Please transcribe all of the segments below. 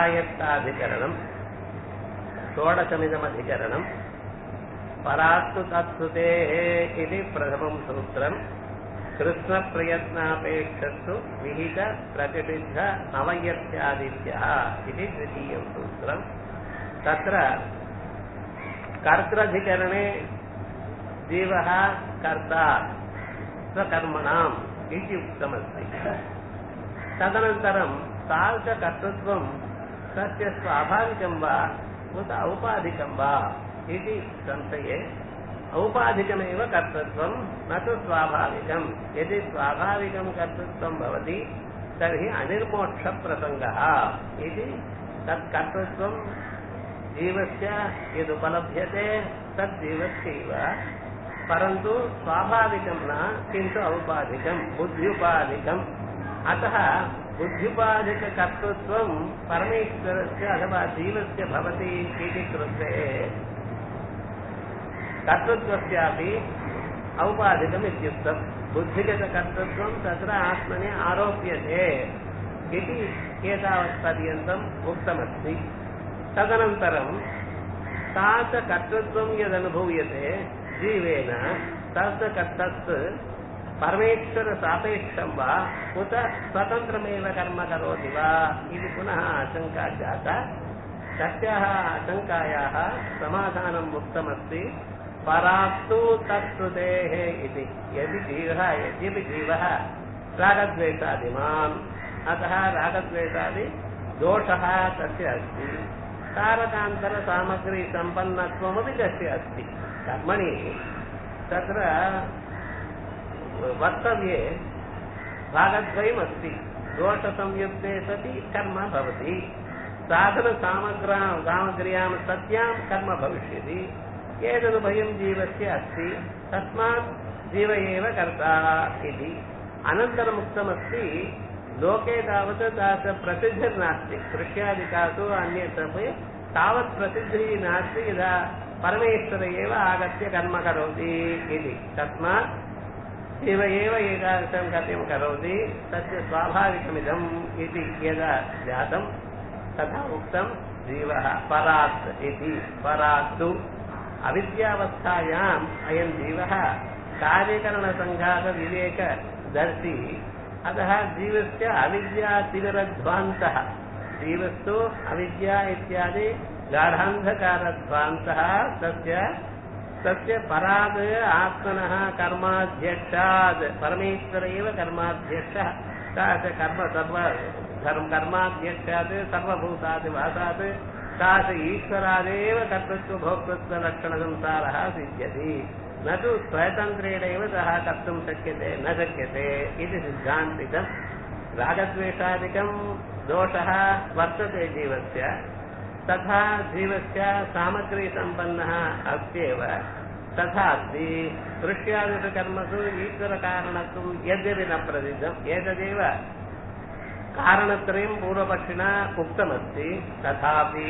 स्वायत्ताधिकरणम् षोडशमिदमधिकरणम् परास्तु तत्सुतेः इति प्रथमं सूत्रम् कृष्णप्रयत्नापेक्षस्तु विहित प्रतिषिद्ध अवयत्यादित्यः इति द्वितीयं सूत्रम् तत्र कर्त्रधिकरणे जीवः कर्ता स्वकर्मणाम् इति उक्तमस्ति तदनन्तरं तादृशकर्तृत्वं तस्य स्वाभाविकं वा उत औपाधिकं वा इति संशये औपाधिकमेव कर्तृत्वं न तु स्वाभाविकं यदि स्वाभाविकं कर्तृत्वं भवति तर्हि अनिर्मोक्षप्रसङ्गः इति तत् कर्तृत्वं जीवस्य यदुपलभ्यते तद् जीवस्यैव परन्तु स्वाभाविकं न किन्तु औपाधिकं बुद्ध्युपाधिकम् अतः बुद्ध्युपाधिककर्तृत्वं परमेश्वरस्य अथवा जीवस्य भवति इति कृते कर्तृत्वस्यापि औपाधिकम् इत्युक्तम् बुद्धिगतकर्तृत्वं तत्र आत्मनि आरोप्यते इति एतावत्पर्यन्तम् उक्तमस्ति तदनन्तरं तादृशकर्तृत्वं यदनुभूयते जीवेन तत् तत् परमेश्वरसापेक्षं वा उत स्वतन्त्रमेव कर्म करोति वा इति पुनः आशङ्का जाता तस्याः आशङ्कायाः समाधानम् उक्तमस्ति परास्तु तत्कृतेः इति यदि जीवः यद्यपि जीवः रागद्वेषादिमान् अतः रागद्वेषादि दोषः तस्य अस्ति कारकान्तरसामग्रीसम्पन्नत्वमपि तस्य अस्ति कर्मणि तत्र वक्तव्ये भागद्वयमस्ति दोषसंयुक्ते सति कर्म भवति साधनसामग्रा सामग्र्यां सत्यां कर्म भविष्यति एतदुभयं जीवस्य अस्ति तस्मात् जीव एव कर्ता इति अनन्तरमुक्तमस्ति लोके तावत् तादृश प्रसिद्धिर्नास्ति कृष्यादिकासु अन्यत्रापि तावत् प्रसिद्धिः नास्ति यदा परमेश्वर एव आगत्य कर्म करोति इति तस्मात् जीव एव एतादृशं कार्यं करोति तस्य स्वाभाविकमिदम् इति यदा जातं तथा उक्तं जीवः परात् इति परात्तु अविद्यावस्थायाम् अयं जीवः कार्यकरणसङ्घातविवेकदर्शी अतः जीवस्य अविद्यातिरध्वान्तः जीवस्तु अविद्या इत्यादि गाढान्धकारध्वान्तः तस्य तस्य पराद् आत्मनः कर्माध्यक्षात् परमेश्वर एव कर्माध्यक्षः सः च कर्म सर्व धर्म कर्माध्यक्षात् सर्वभूतादिवासात् सः च ईश्वरादेव कर्तृत्वभोक्तृत्वलक्षणसंसारः सिद्ध्यति न तु स्वतन्त्रेणैव सः कर्तुं शक्यते न शक्यते इति सिद्धान्तिकम् रागद्वेषादिकं दोषः वर्तते जीवस्य तथा जीवस्य सामग्रीसम्पन्नः अस्त्येव तथा अस्ति दृश्यादिषु कर्मसु ईश्वरकारणत्वं यद्यपि न प्रसिद्धम् एतदेव कारणत्रयं पूर्वपक्षिणा उक्तमस्ति तथापि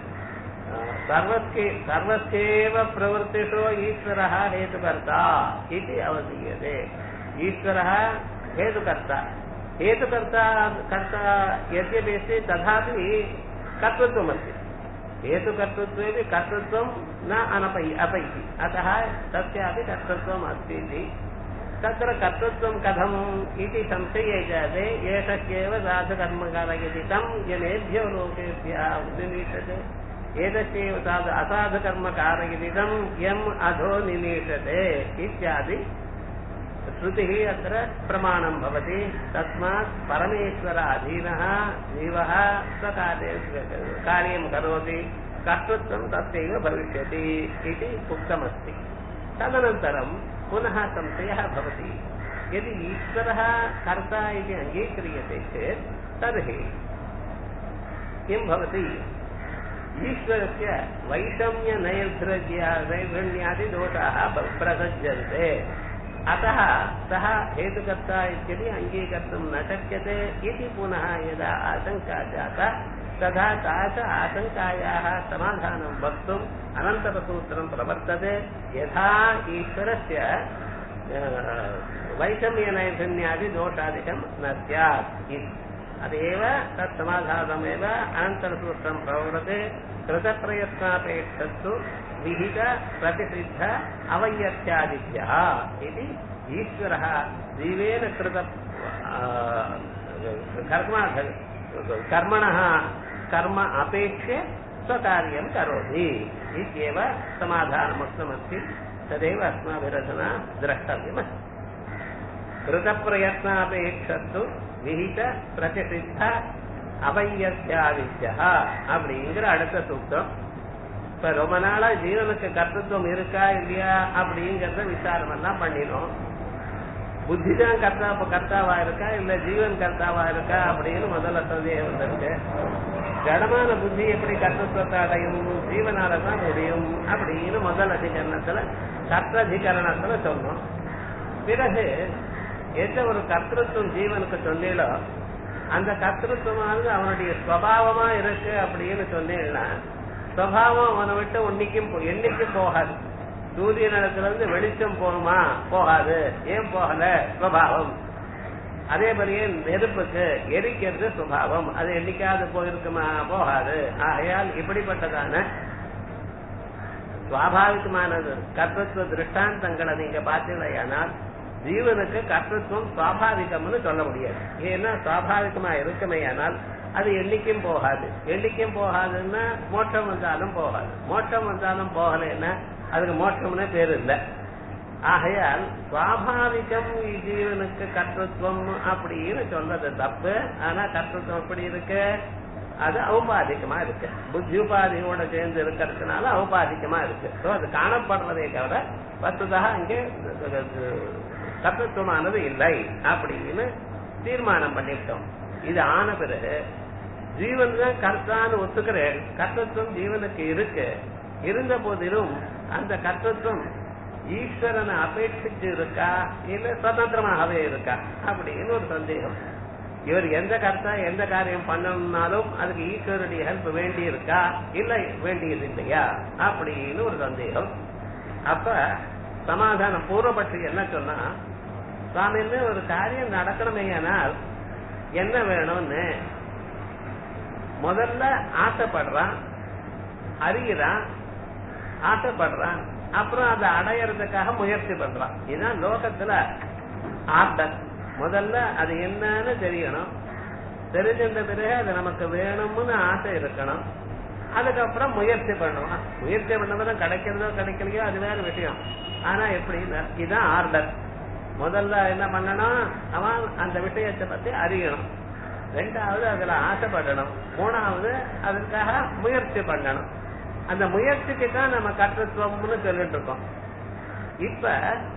सर्वस्य सर्वस्यैव प्रवृत्तिषु ईश्वरः हेतुकर्ता इति अवधीयते ईश्वरः हेतुकर्ता हेतुकर्ता कर्ता यद्यपि अस्ति तथापि कर्तृत्वमस्ति हेतुकर्तृत्वेपि कर्तृत्वं न अनपै अपैति अतः तस्यापि कर्तृत्वम् अस्ति इति तत्र कर्तृत्वं कथम् इति संशये जाते एतस्यैव साधुकर्मकार इति तं जनेभ्यो लोकेभ्यः उन्निमीषते एतस्यैव साधु असाधुकर्मकार इति तं यम् अधो निमीषते इत्यादि श्रुतिः अत्र प्रमाणं भवति तस्मात् परमेश्वर अधीनः जीवः स्वकार्ये कार्यं करोति कर्तृत्वं तस्यैव भविष्यति इति उक्तमस्ति तदनन्तरं पुनः संशयः भवति यदि ईश्वरः कर्ता इति अङ्गीक्रियते चेत् तर्हि किं भवति ईश्वरस्य वैषम्यनैर्धृज्या नैर्धृण्यादिदोषाः प्रसज्यन्ते अतः सः हेतुकर्ता इत्यपि अङ्गीकर्तुं न शक्यते इति पुनः यदा आशङ्का जाता तदा तास आशङ्कायाः समाधानं वक्तुम् अनन्तरसूत्रं प्रवर्तते यथा ईश्वरस्य वैषम्यनैर्धन्यादिदोषादिकं न स्यात् इति अदेव तत् समाधानमेव अनन्तरसूत्रं प्रवृते कृतप्रयत्नापेक्षस्तु विहित प्रतिसिद्ध अवैयत्यादिभ्यः इति ईश्वरः जीवेन कृत कर्म कर्मणः कर्म अपेक्ष्य स्वकार्यं करोति इत्येव समाधानमुक्तमस्ति तदेव अस्माभिरधुना द्रष्टव्यमस्ति कृतप्रयत्नापेक्षस्तु விஹித பிரதிசித்த அவையத்தியாதித்யா அப்படிங்கிற அடுத்த சூக்தம் இப்ப ரொம்ப நாளா ஜீவனுக்கு கர்த்தத்துவம் இருக்கா இல்லையா அப்படிங்கறத விசாரம் எல்லாம் பண்ணினோம் புத்தி தான் கர்த்தா கர்த்தாவா இருக்கா இல்ல ஜீவன் கர்த்தாவா இருக்கா அப்படின்னு முதல்ல சந்தேகம் வந்திருக்கு ஜடமான புத்தி எப்படி கர்த்தத்துவத்தை அடையும் ஜீவனால தான் முடியும் அப்படின்னு முதல் அதிகரணத்துல கர்த்ததிகரணத்துல சொன்னோம் பிறகு எந்த ஒரு கர்த்தத்துவம் ஜீவனுக்கு சொன்னீங்களோ அந்த கர்த்தத்துவமானது அவனுடைய ஸ்வபாவமா இருக்கு அப்படின்னு சொன்னீங்கன்னா ஸ்வபாவம் அவனை விட்டு உன்னைக்கும் என்னைக்கும் போகாது சூரிய நிலத்துல இருந்து வெளிச்சம் போகுமா போகாது ஏன் போகல ஸ்வபாவம் அதே மாதிரியே நெருப்புக்கு எரிக்கிறது சுபாவம் அது என்னைக்காவது போயிருக்குமா போகாது ஆகையால் இப்படிப்பட்டதான சுவாபாவிகமானது கர்த்தத்துவ திருஷ்டாந்தங்களை நீங்க பார்த்தீங்களேயானால் ஜீவனுக்கு கர்த்தத்துவம் சுவாபாவிகம்னு சொல்ல முடியாது ஏன்னா சுவாபாவிகமா இருக்குமே ஆனால் அது என்னைக்கும் போகாது என்னைக்கும் போகாதுன்னா மோட்சம் வந்தாலும் போகாது மோட்சம் வந்தாலும் போகலைன்னா அதுக்கு மோட்சம்னே பேர் இல்லை ஆகையால் சுவாபாவிகம் ஜீவனுக்கு கர்த்தத்துவம் அப்படின்னு சொல்றது தப்பு ஆனா கர்த்தத்துவம் எப்படி இருக்கு அது ஔபாதிகமா இருக்கு புத்தி உபாதியோட சேர்ந்து இருக்கிறதுனால ஔபாதிகமா இருக்கு சோ அது காணப்படுறதே தவிர வசதாக அங்கே கர்த்தத்துவமானது இல்லை அப்படின்னு தீர்மானம் பண்ணிவிட்டோம் இது ஆன பிறகு ஜீவன் தான் கர்த்தான்னு ஒத்துக்கிறேன் கர்த்தத்துவம் ஜீவனுக்கு இருக்கு இருந்த போதிலும் அந்த கர்த்தத்துவம் ஈஸ்வரனை அபேட்சிச்சு இருக்கா இல்ல சுதந்திரமாகவே இருக்கா அப்படின்னு ஒரு சந்தேகம் இவர் எந்த கர்த்தா எந்த காரியம் பண்ணணும்னாலும் அதுக்கு ஈஸ்வரனுடைய ஹெல்ப் வேண்டி இருக்கா இல்ல வேண்டியது இல்லையா அப்படின்னு ஒரு சந்தேகம் அப்ப சமாதானம் பூர்வபட்சி என்ன சொன்னா சுவாமின்னு ஒரு காரியம் நடக்கணுமேயானால் என்ன வேணும்னு முதல்ல ஆசைப்படுறான் அறிகிறான் ஆசைப்படுறான் அப்புறம் அதை அடையறதுக்காக முயற்சி பண்றான் இதுதான் லோகத்துல ஆர்டர் முதல்ல அது என்னன்னு தெரியணும் தெரிஞ்சிருந்த பிறகு அது நமக்கு வேணும்னு ஆசை இருக்கணும் அதுக்கப்புறம் முயற்சி பண்ணுவான் முயற்சி பண்ணதான் கிடைக்கிறதோ கிடைக்கலையோ அது வேற விஷயம் ஆனா எப்படி இதுதான் ஆர்டர் முதல்ல என்ன பண்ணணும் அவன் அந்த விஷயத்தை பத்தி அறியணும் ரெண்டாவது அதுல ஆசைப்படணும் மூணாவது அதுக்காக முயற்சி பண்ணணும் அந்த முயற்சிக்கு தான் நம்ம கர்த்தத்துவம்னு சொல்லிட்டு இருக்கோம் இப்ப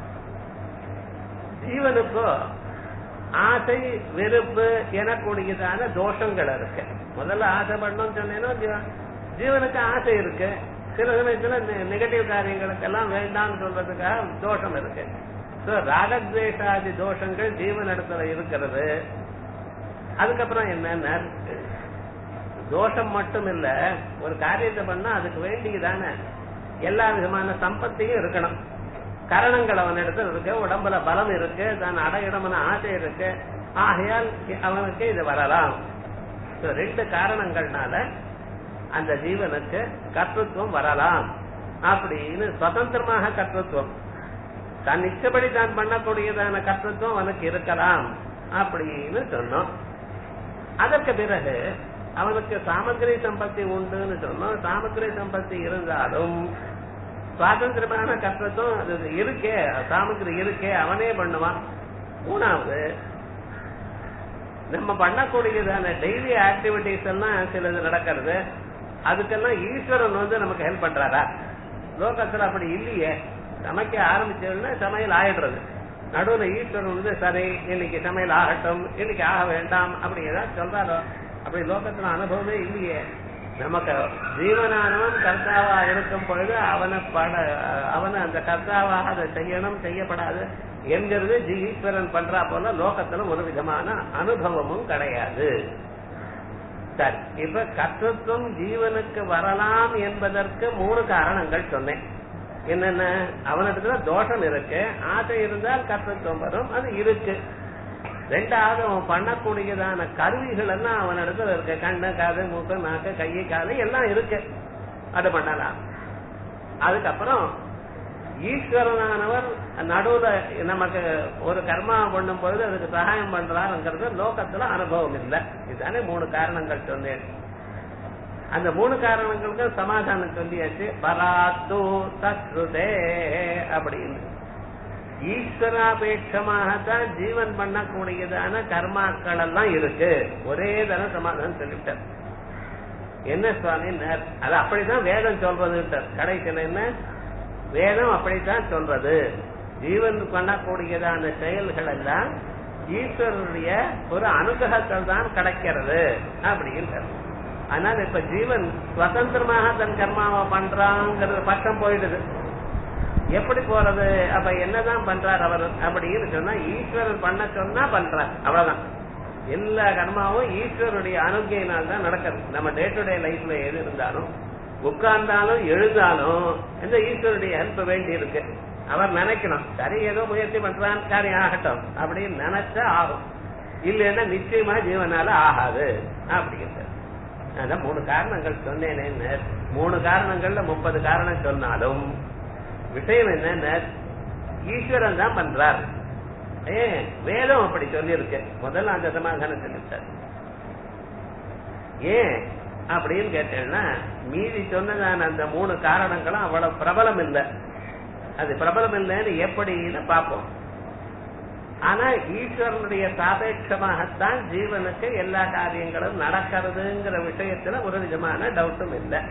ஜீவனுக்கோ ஆசை வெறுப்பு எனக்கூடியதான தோஷங்கள் இருக்கு முதல்ல ஆசைப்படணும்னு சொன்னேன்னா ஜீவனுக்கு ஆசை இருக்கு சில சமயத்துல நெகட்டிவ் காரியங்களுக்கெல்லாம் வேண்டாம்னு சொல்றதுக்காக தோஷம் இருக்கு சோ ராகத்வேஷாதி தோஷங்கள் ஜீவனிடத்துல இருக்கிறது அதுக்கப்புறம் என்னன்னா தோஷம் மட்டும் இல்ல ஒரு காரியத்தை பண்ணா அதுக்கு வேண்டியதான எல்லா விதமான சம்பத்தியும் இருக்கணும் கரணங்கள் அவனிடத்தில் இருக்கு உடம்புல பலம் இருக்கு தான் அடையிடமான ஆசை இருக்கு ஆகையால் அவனுக்கு இது வரலாம் ரெண்டு காரணங்கள்னால அந்த ஜீவனுக்கு கர்த்தத்துவம் வரலாம் அப்படின்னு சுதந்திரமாக கர்த்தத்துவம் தன் இச்சபடி தான் பண்ணக்கூடியதான கர்த்தத்துவம் அவனுக்கு இருக்கலாம் அப்படின்னு சொன்னோம் அதற்கு பிறகு அவனுக்கு சாமகிரி சம்பத்தி உண்டுன்னு சொன்னோம் சாமகிரி சம்பத்தி இருந்தாலும் சுவாதந்திரமான கஷ்டத்தும் அது இருக்கே சாமகிரி இருக்கே அவனே பண்ணுவான் மூணாவது நம்ம பண்ணக்கூடியதான டெய்லி ஆக்டிவிட்டிஸ் எல்லாம் சிலது நடக்கிறது அதுக்கெல்லாம் ஈஸ்வரன் வந்து நமக்கு ஹெல்ப் பண்றாரா லோகத்துல அப்படி இல்லையே சமைக்க ஆரம்பிச்சதுன்னா சமையல் ஆயிடுறது நடுவுல ஈஸ்வரன் வந்து சரி இன்னைக்கு சமையல் ஆகட்டும் இன்னைக்கு ஆக வேண்டாம் அப்படி ஏதாவது சொல்றாரோ அப்படி லோகத்துல அனுபவமே இல்லையே நமக்கு ஜீவனானவன் கர்த்தாவா இருக்கும் பொழுது அவனை பட அவனை அந்த கர்த்தாவாக அதை செய்யணும் செய்யப்படாது என்கிறது ஈஸ்வரன் பண்றா போல லோகத்துல ஒரு விதமான அனுபவமும் கிடையாது சரி இப்ப கர்த்தத்துவம் ஜீவனுக்கு வரலாம் என்பதற்கு மூணு காரணங்கள் சொன்னேன் என்னென்ன அவனிடத்துல தோஷம் இருக்கு ஆசை இருந்தால் கர்த்தத்துவம் வரும் அது இருக்கு ரெண்டாவது அவன் பண்ணக்கூடியதான கருவிகள் எல்லாம் அவன் இடத்துல இருக்க கண்ணு காது மூக்கு நாக்கு கையை காலு எல்லாம் இருக்கு அது பண்ணலாம் அதுக்கப்புறம் ஈஸ்வரனானவர் நடுவுல நமக்கு ஒரு கர்மா பண்ணும் பொழுது அதுக்கு சகாயம் பண்றாருங்கிறது லோகத்துல அனுபவம் இல்லை இதுதானே மூணு காரணங்கள் சொன்னேன் அந்த மூணு காரணங்களுக்கு சமாதானம் சொல்லியாச்சு பராத்து சக்ருதே அப்படின்னு ஈஸ்வராபேட்சமாகத்தான் ஜீவன் பண்ணக்கூடியதான கர்மாக்கள் எல்லாம் இருக்கு ஒரே தர சமாதானம் சொல்லிட்டார் என்ன சுவாமி அது அப்படிதான் வேதம் சொல்றது கடைசியில் என்ன வேதம் அப்படித்தான் சொல்றது ஜீவன் பண்ணக்கூடியதான செயல்கள் எல்லாம் ஈஸ்வரனுடைய ஒரு அனுகிரகத்தில் தான் கிடைக்கிறது அப்படின்றது அதனால இப்ப ஜீவன் சுதந்திரமாக தன் கர்மாவை பண்றாங்கிறது பக்கம் போயிடுது எப்படி போறது அப்ப என்னதான் பண்றார் அவர் அப்படின்னு சொன்னா ஈஸ்வரன் பண்ண சொன்னா பண்றார் அவ்வளவுதான் எல்லா கர்மாவும் ஈஸ்வரனுடைய அனுகியினால் தான் நடக்குது நம்ம டே டு டே லைஃப்ல எது இருந்தாலும் உட்கார்ந்தாலும் எழுந்தாலும் இந்த ஈஸ்வருடைய ஹெல்ப் வேண்டி இருக்கு அவர் நினைக்கணும் சரி ஏதோ முயற்சி பண்றான் காரியம் ஆகட்டும் அப்படின்னு நினைச்சா ஆகும் இல்லைன்னா நிச்சயமா ஜீவனால ஆகாது அப்படிங்கிறது அதான் மூணு காரணங்கள் சொன்னேனே மூணு காரணங்கள்ல முப்பது காரணம் சொன்னாலும் விஷயம் என்ன ஈஸ்வரன் தான் பண்றார் ஏ வேதம் அப்படி சொல்லியிருக்கு முதல்ல அந்த சமாதானம் சொல்லிட்டார் ஏன் அப்படின்னு கேட்டேன்னா மீதி சொன்னதான அந்த மூணு காரணங்களும் அவ்வளவு பிரபலம் இல்லை அது பிரபலம் இல்லைன்னு எப்படின்னு பார்ப்போம் ஆனா ஈஸ்வரனுடைய சாபேட்சமாகத்தான் ஜீவனுக்கு எல்லா காரியங்களும் நடக்கிறதுங்கிற விஷயத்துல ஒரு விதமான டவுட்டும் இல்லை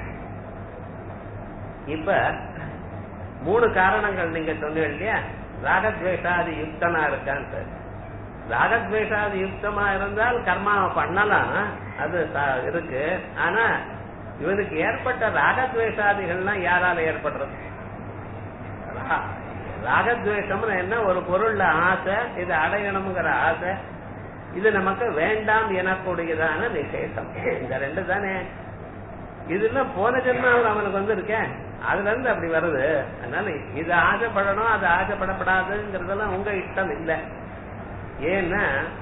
இப்ப மூணு காரணங்கள் நீங்க சொன்னீங்க இல்லையா ராகத்வேஷாதி யுக்தனா இருக்கான்னு ராகத்வேஷாதி யுக்தமா இருந்தால் கர்மாவை பண்ணலாம் அது இருக்கு ஆனா இவனுக்கு ஏற்பட்ட ராகத்வேஷாதிகள்லாம் யாரால ஏற்படுறது ராகத்வேஷம்னு என்ன ஒரு பொருள்ல ஆசை இது அடையணுங்கிற ஆசை இது நமக்கு வேண்டாம் எனக்கூடியதான விசேஷம் இந்த ரெண்டு தானே இதுல போன ஜென்மாவில் அவனுக்கு வந்து இருக்கேன் அதுல இருந்து அப்படி வருது அதனால இது ஆசைப்படணும் அது ஆசைப்படப்படாதுங்கிறதெல்லாம் உங்க இஷ்டம் இல்லை ஏன்னா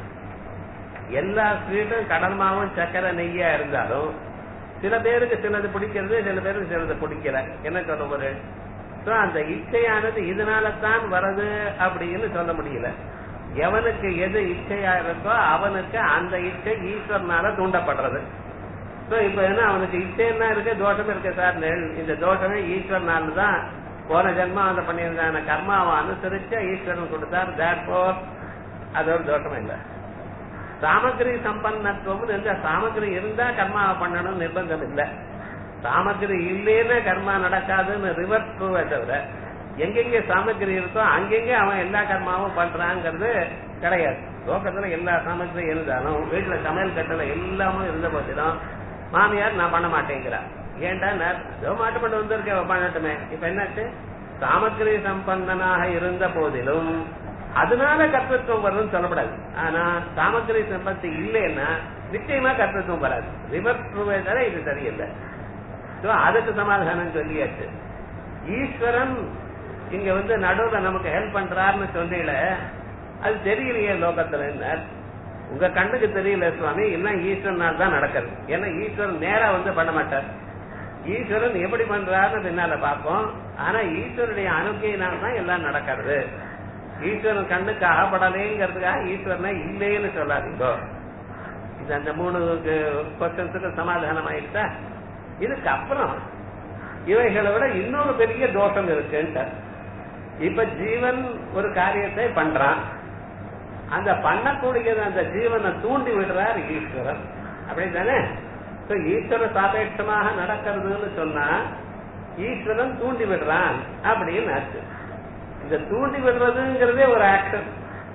எல்லா ஸ்வீட்டும் கடல் மாவும் சக்கரை நெய்யா இருந்தாலும் சில பேருக்கு சிலது பிடிக்கிறது சில பேருக்கு சிலது பிடிக்கல என்ன சொல்ல ஒரு அந்த இச்சையானது இதனால தான் வருது அப்படின்னு சொல்ல முடியல எவனுக்கு எது இச்சையா இருக்கோ அவனுக்கு அந்த இச்சை ஈஸ்வரனால தூண்டப்படுறது சோ இப்ப என்ன அவனுக்கு இச்சை என்ன இருக்கு தோஷம் இருக்கு சார் இந்த தோஷமே ஈஸ்வரனால தான் போன ஜென்மா அந்த பண்ணியிருந்தான கர்மாவை அனுசரிச்சு ஈஸ்வரன் கொடுத்தார் தேர்போர் அது ஒரு தோஷம் இல்லை சாமகிரி சம்பன்னத்துவம் எந்த சாமகிரி இருந்தா கர்மாவை பண்ணணும் நிர்பந்தம் இல்லை சாமகிரி இல்லைன்னு கர்மா நடக்காதுன்னு ரிவர்ஸ் ப்ரூவ் தவிர எங்கெங்க சாமகிரி இருக்கோ அங்கெங்க அவன் எல்லா கர்மாவும் பண்றாங்கிறது கிடையாது லோகத்துல எல்லா சாமகிரி இருந்தாலும் வீட்டுல சமையல் கட்டல எல்லாமும் இருந்த போதிலும் மாமியார் நான் பண்ண மாட்டேங்கிறா ஏன்டா ஏதோ மாட்டு பண்ண வந்திருக்கேன் பண்ணட்டுமே இப்ப என்னாச்சு சாமகிரி சம்பந்தனாக இருந்த போதிலும் அதனால கர்த்தத்துவம் வரும்னு சொல்லப்படாது ஆனா சாமகிரி சம்பத்தி இல்லைன்னா நிச்சயமா கர்த்தத்துவம் வராது ரிவர்ஸ் ப்ரூவே தவிர இது சரியில்லை அதுக்கு சமாதானம் சொல்லியாச்சு ஈஸ்வரன் இங்க வந்து நடுவுல நமக்கு ஹெல்ப் பண்றாருன்னு சொன்னீங்கள அது தெரியலையே லோகத்துல என்ன உங்க கண்ணுக்கு தெரியல சுவாமி எல்லாம் ஈஸ்வரனால் தான் நடக்கிறது ஏன்னா ஈஸ்வரன் நேரா வந்து பண்ண மாட்டார் ஈஸ்வரன் எப்படி பண்றாருன்னு பின்னால பார்ப்போம் ஆனா ஈஸ்வரனுடைய அனுகையினால் தான் எல்லாம் நடக்கிறது ஈஸ்வரன் கண்ணுக்கு அகப்படலேங்கிறதுக்காக ஈஸ்வரனை இல்லைன்னு சொல்லாதீங்க இது அந்த மூணு கொஸ்டன்ஸுக்கு சமாதானம் ஆயிடுச்சா இதுக்கு அப்புறம் இவைகளை விட இன்னொரு பெரிய தோஷம் இருக்குன்ட்டு இப்ப ஜீவன் ஒரு காரியத்தை பண்றான் அந்த பண்ணக்கூடியது அந்த ஜீவனை தூண்டி விடுறார் ஈஸ்வரன் அப்படித்தானே ஈஸ்வர சாபேட்சமாக நடக்கிறதுன்னு சொன்னா ஈஸ்வரன் தூண்டி விடுறான் அப்படின்னு ஆச்சு இந்த தூண்டி விடுறதுங்கிறதே ஒரு ஆக்ஷன்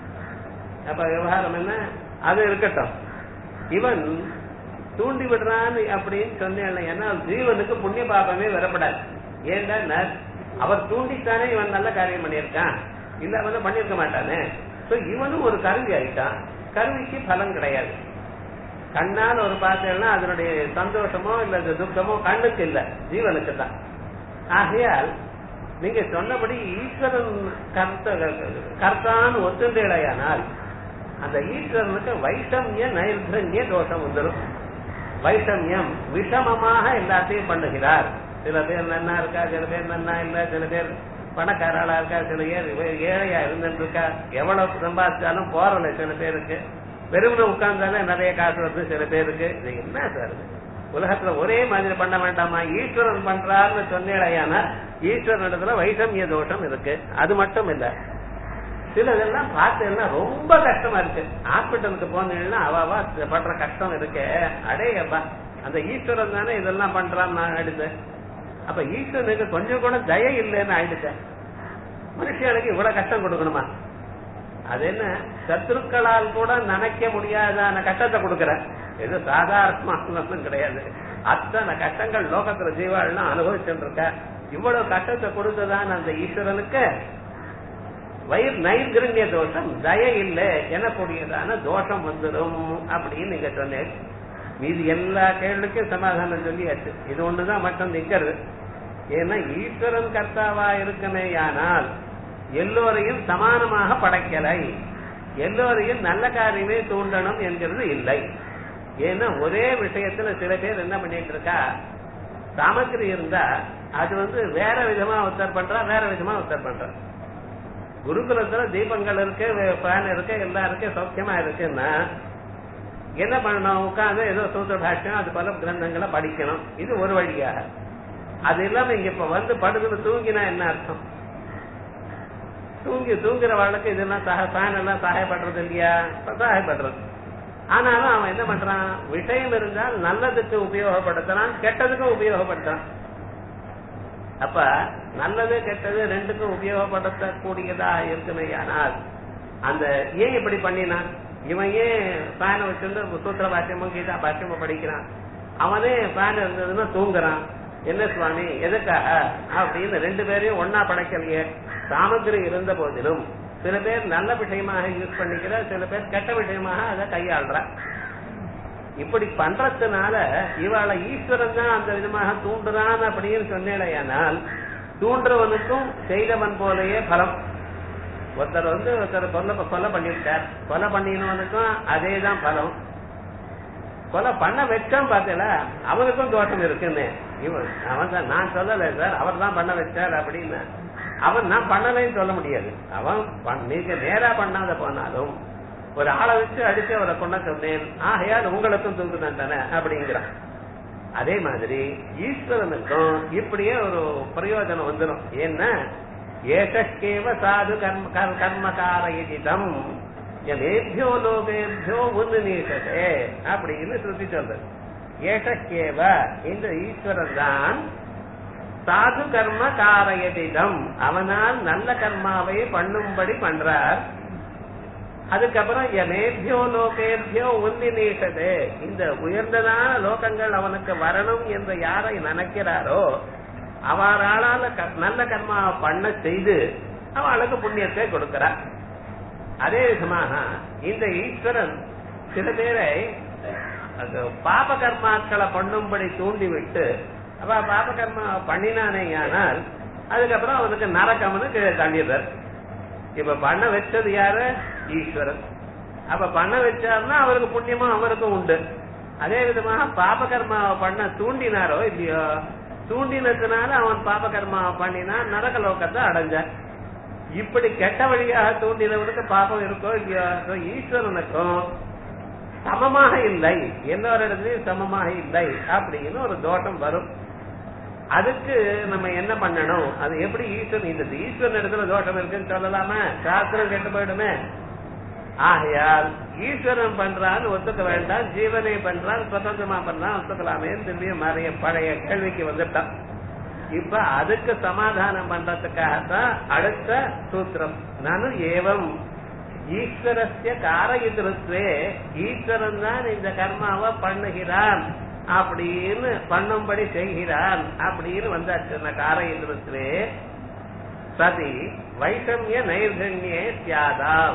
அப்ப விவகாரம் என்ன அது இருக்கட்டும் இவன் தூண்டி விடுறான்னு அப்படின்னு சொன்னேன் ஏன்னா ஜீவனுக்கு புண்ணிய பாபமே வரப்படாது ஏன்டா அவர் தூண்டித்தானே இவன் நல்ல காரியம் பண்ணியிருக்கான் இல்ல அவன் பண்ணிருக்க மாட்டானே சோ இவனும் ஒரு கருவி ஆயிட்டான் கருவிக்கு பலன் கிடையாது கண்ணால் ஒரு பார்த்தேன்னா அதனுடைய சந்தோஷமோ இல்ல துக்கமோ கண்ணுக்கு இல்ல ஜீவனுக்கு தான் ஆகையால் நீங்க சொன்னபடி ஈஸ்வரன் கர்த்த கர்த்தான்னு ஒத்துண்டேடையானால் அந்த ஈஸ்வரனுக்கு வைஷமிய நைர்தன்ய தோஷம் வந்துடும் வைஷமியம் விஷமமாக எல்லாத்தையும் பண்ணுகிறார் சில பேர் நன்னா இருக்கா சில பேர் நன்னா இல்ல சில பேர் பணக்காராளா இருக்கா சில பேர் இவ- ஏழையா இருந்துட்டு இருக்கா எவ்வளவு சம்பாதிச்சாலும் போறல சில பேருக்கு வெறுமனை உட்கார்ந்தாலே நிறைய காசு வருது சில பேருக்கு இது என்ன சார் இது? உலகத்துல ஒரே மாதிரி பண்ண வேண்டாமா ஈஸ்வரன் பண்றாருன்னு சொன்னேடையானா ஈஸ்வரனிடத்துல வைஷமிய தோஷம் இருக்கு அது மட்டும் இல்ல சிலதெல்லாம் பார்த்தேன்னா ரொம்ப கஷ்டமா இருக்கு ஹாஸ்பிட்டலுக்கு போனீங்கன்னா அவாவா படுற கஷ்டம் இருக்கு அடேயப்பா அந்த ஈஸ்வரன் தானே இதெல்லாம் பண்றான்னு நான் ஆயிடுச்சேன் அப்ப ஈஸ்வரனுக்கு கொஞ்சம் கூட தய இல்லைன்னு ஆயிடுச்சேன் மனுஷனுக்கு இவ்வளவு கஷ்டம் கொடுக்கணுமா அது என்ன சத்துருக்களால் கூட நினைக்க முடியாதான கஷ்டத்தை கொடுக்கிற இது சாதாரணமானதும் கிடையாது அத்தனை கஷ்டங்கள் லோகத்துல ஜீவாள்லாம் அனுபவிச்சுட்டு இருக்க இவ்வளவு கஷ்டத்தை கொடுத்ததான் அந்த ஈஸ்வரனுக்கு வயிறு நைர்கிருண்ய தோஷம் தய இல்லை எனக்கூடியதான தோஷம் வந்துடும் அப்படின்னு நீங்க சொன்னேன் மீதி எல்லா கேள்விக்கும் சமாதானம் சொல்லியாச்சு இது ஒண்ணுதான் மட்டும் நிக்கிறது ஏன்னா ஈஸ்வரன் கர்த்தாவா இருக்குமேயானால் எல்லோரையும் சமானமாக படைக்கலை எல்லோரையும் நல்ல காரியமே தூண்டணும் என்கிறது இல்லை ஏன்னா ஒரே விஷயத்துல சில பேர் என்ன பண்ணிட்டு இருக்கா சாமக்கிரி இருந்தா அது வந்து வேற விதமா உத்தர் பண்றா வேற விதமா உத்தர் பண்றா குருகுலத்துல தீபங்கள் இருக்கு ஃபேன் இருக்கு எல்லாம் இருக்கு சௌக்கியமா இருக்குன்னா என்ன பண்ணணும் உட்கார்ந்து ஏதோ சூத்திர பாஷ்யம் அது போல கிரந்தங்களை படிக்கணும் இது ஒரு வழியாக அது இல்லாம இங்க இப்ப வந்து படுத்துல தூங்கினா என்ன அர்த்தம் தூங்கி தூங்குற வாழ்க்கை இதெல்லாம் சக ஃபேன் எல்லாம் சகாயப்படுறது இல்லையா இப்ப சகாயப்படுறது ஆனாலும் அவன் என்ன பண்றான் விஷயம் இருந்தால் நல்லதுக்கு உபயோகப்படுத்துறான் கெட்டதுக்கும் உபயோகப்படுத்துறான் அப்ப நல்லது கெட்டது ரெண்டுக்கும் உபயோகப்படுத்தக்கூடியதா இருக்குமையானால் அந்த ஏன் இப்படி பண்ணினான் இவன் ஏன் ஃபேனை வச்சிருந்து சூத்திர பாஷ்யமும் கீதா பாஷ்யமும் படிக்கிறான் அவனே ஃபேன் இருந்ததுன்னா தூங்குறான் என்ன சுவாமி எதுக்காக அப்படின்னு ரெண்டு பேரையும் ஒன்னா படைக்கலையே சாமகிரி இருந்த போதிலும் சில பேர் நல்ல விஷயமாக யூஸ் பண்ணிக்கிற சில பேர் கெட்ட விஷயமாக அதை கையாளுற இப்படி பண்றதுனால இவாளை ஈஸ்வரன் தான் அந்த விதமாக தூண்டுறான் அப்படின்னு சொன்னேடையானால் தூண்டுறவனுக்கும் செய்தவன் போலயே பலம் ஒருத்தர் வந்து ஒருத்தர் கொலை கொலை பண்ணிவிட்டார் கொலை பண்ணினவனுக்கும் அதே தான் பலம் கொலை பண்ண வச்சான் பார்த்தல அவனுக்கும் தோஷம் இருக்குன்னு இவன் அவன் தான் நான் சொல்லலை சார் அவர் தான் பண்ண வச்சார் அப்படின்னு அவன் நான் பண்ணலைன்னு சொல்ல முடியாது அவன் பண்- நீங்க நேரா பண்ணாத போனாலும் ஒரு ஆளை வச்சு அடிச்சு அவரை கொண்ட சொன்னேன் ஆகையால் உங்களுக்கும் தூக்கு தண்டனை அப்படிங்கிறான் அதே மாதிரி ஈஸ்வரனுக்கும் இப்படியே ஒரு பிரயோஜனம் வந்துடும் ஏன்னா ஏகேவ சாது கர்ம கர்- கர்மகார இதிதம் எமேபியோ லோகேபியோ உன்னிஷதே அப்படின்னு சுத்தி சொல்றது ஏகேவ இந்த ஈஸ்வரன் தான் சாது கர்ம காரயதிதம் அவனால் நல்ல கர்மாவை பண்ணும்படி பண்றார் அதுக்கப்புறம் எமேபியோ லோகேபியோ உன்னிநீசது இந்த உயர்ந்ததான லோகங்கள் அவனுக்கு வரணும் என்று யாரை நினைக்கிறாரோ அவரால க- நல்ல கர்மாவை பண்ண செய்து அவளுக்கு புண்ணியத்தை கொடுக்கிறார் அதே விதமாக இந்த ஈஸ்வரன் சில பேரை அது பாப கர்மாக்களை பண்ணும்படி தூண்டி விட்டு அவ பாப கர்மா பண்ணினானே ஆனால் அதுக்கப்புறம் அவனுக்கு நரக்கம்னு கீழே தள்ளிடுறார் இப்ப பண்ண வச்சது யாரு ஈஸ்வரன் அப்ப பண்ண வச்சாருன்னா அவருக்கு புண்ணியமும் அவருக்கும் உண்டு அதே விதமாக பாப கர்மாவை பண்ண தூண்டினாரோ இல்லையோ தூண்டினதுனால அவன் பாப கர்மாவை பண்ணினா நரக லோகத்தை அடைஞ்சான் இப்படி கெட்ட வழியாக தூண்டினவனுக்கு பாபம் இருக்கோ இல்லையோ So, ஈஸ்வரனுக்கும் சமமாக இல்லை எல்லோரிடத்திலையும் சமமாக இல்லை அப்படின்னு ஒரு தோஷம் வரும் அதுக்கு நம்ம என்ன பண்ணணும் அது எப்படி ஈஸ்வரன் இந்த ஈஸ்வரன் இடத்துல தோஷம் இருக்குன்னு சொல்லலாமா சாஸ்திரம் கெட்டு போயிடுமே ஆகையால் ஈஸ்வரன் பண்றான்னு ஒத்துக்க வேண்டாம் ஜீவனை பண்றான் சுதந்திரமா பண்றான் ஒத்துக்கலாமே திரும்பியும் நிறைய பழைய கேள்விக்கு வந்துட்டான் இப்ப அதுக்கு சமாதானம் பண்றதுக்காகத்தான் அடுத்த சூத்திரம் நானும் ஏவம் ஈஸ்வரஸ்ய காரயிதிருத்வே ஈஸ்வரன் தான் இந்த கர்மாவை பண்ணுகிறான் அப்படின்னு பண்ணும்படி செய்கிறான் அப்படின்னு வந்தாச்சு இந்த காரயிதிருத்வே சதி வைஷமிய நைர்கண்யே சியாதாம்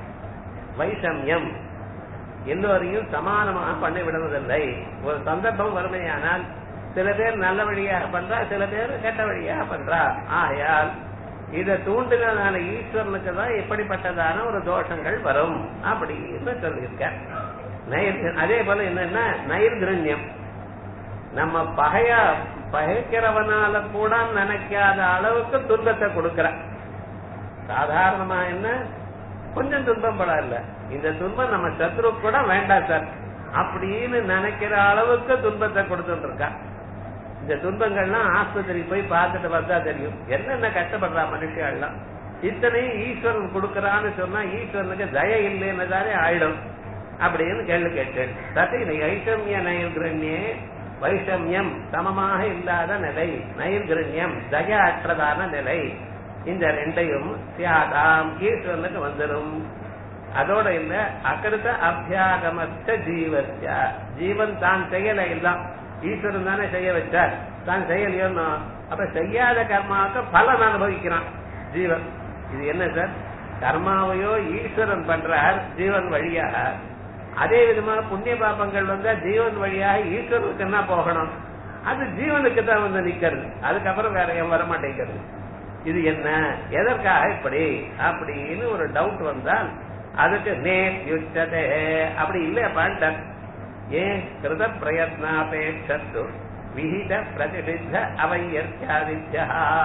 வைஷமியம் எல்லோரையும் சமானமாக பண்ணி விடுவதில்லை ஒரு சந்தர்ப்பம் வறுமையானால் சில பேர் நல்ல வழியாக பண்றா சில பேர் கெட்ட வழியாக பண்றா ஆகையால் இதை தூண்டினதான ஈஸ்வரனுக்கு தான் இப்படிப்பட்டதான ஒரு தோஷங்கள் வரும் அப்படின்னு சொல்லியிருக்க நைர் அதே போல என்னன்னா நைர்கிரண்யம் நம்ம பகைய பகைக்கிறவனால கூட நினைக்காத அளவுக்கு துன்பத்தை கொடுக்கிற சாதாரணமா என்ன கொஞ்சம் துன்பம் படம் இல்ல இந்த துன்பம் நம்ம சத்ரு கூட வேண்டாம் சார் அப்படின்னு நினைக்கிற அளவுக்கு துன்பத்தை கொடுத்துட்டு இருக்கா இந்த துன்பங்கள்லாம் ஆஸ்பத்திரி போய் பார்த்துட்டு வந்தா தெரியும் என்னென்ன கஷ்டப்படுறா மனுஷியெல்லாம் இத்தனையும் ஈஸ்வரன் கொடுக்கறான்னு சொன்னா ஈஸ்வரனுக்கு தய இல்லைன்னு தானே ஆயிடும் அப்படின்னு கேள்வி கேட்டேன் சத்தி ஐஷமிய நைர்கிரண்யே வைஷமியம் சமமாக இல்லாத நிலை நைர்கிரண்யம் தய அற்றதான நிலை இந்த ரெண்டையும் சியாதாம் ஈஸ்வரனுக்கு வந்துடும் அதோட இல்ல அகிருத அபியாகமத்த ஜீவஸ்ய ஜீவன் தான் செய்யல எல்லாம் ஈஸ்வரன் தானே செய்ய வச்சார் தான் செய்யலையோன்னு அப்ப செய்யாத கர்மாவுக்கு பலன் அனுபவிக்கிறான் ஜீவன் இது என்ன சார் கர்மாவையோ ஈஸ்வரன் பண்றார் ஜீவன் வழியாக அதே விதமா புண்ணிய பாபங்கள் வந்தா ஜீவன் வழியாக ஈஸ்வரனுக்கு என்ன போகணும் அது ஜீவனுக்கு தான் வந்து நிக்கிறது அதுக்கப்புறம் வேற எவன் வர மாட்டேங்கிறது இது என்ன எதற்காக இப்படி அப்படின்னு ஒரு டவுட் வந்தால் அதுக்கு நே யுச்சதே அப்படி இல்லையா பாண்டர் ஏன் கிருத பிரயத்னாபேட்சத்து விஹித பிரதிஷித்த அவையர்த்தியாதித்யா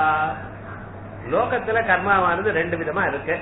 லோகத்துல கர்மாவானது ரெண்டு விதமா இருக்கு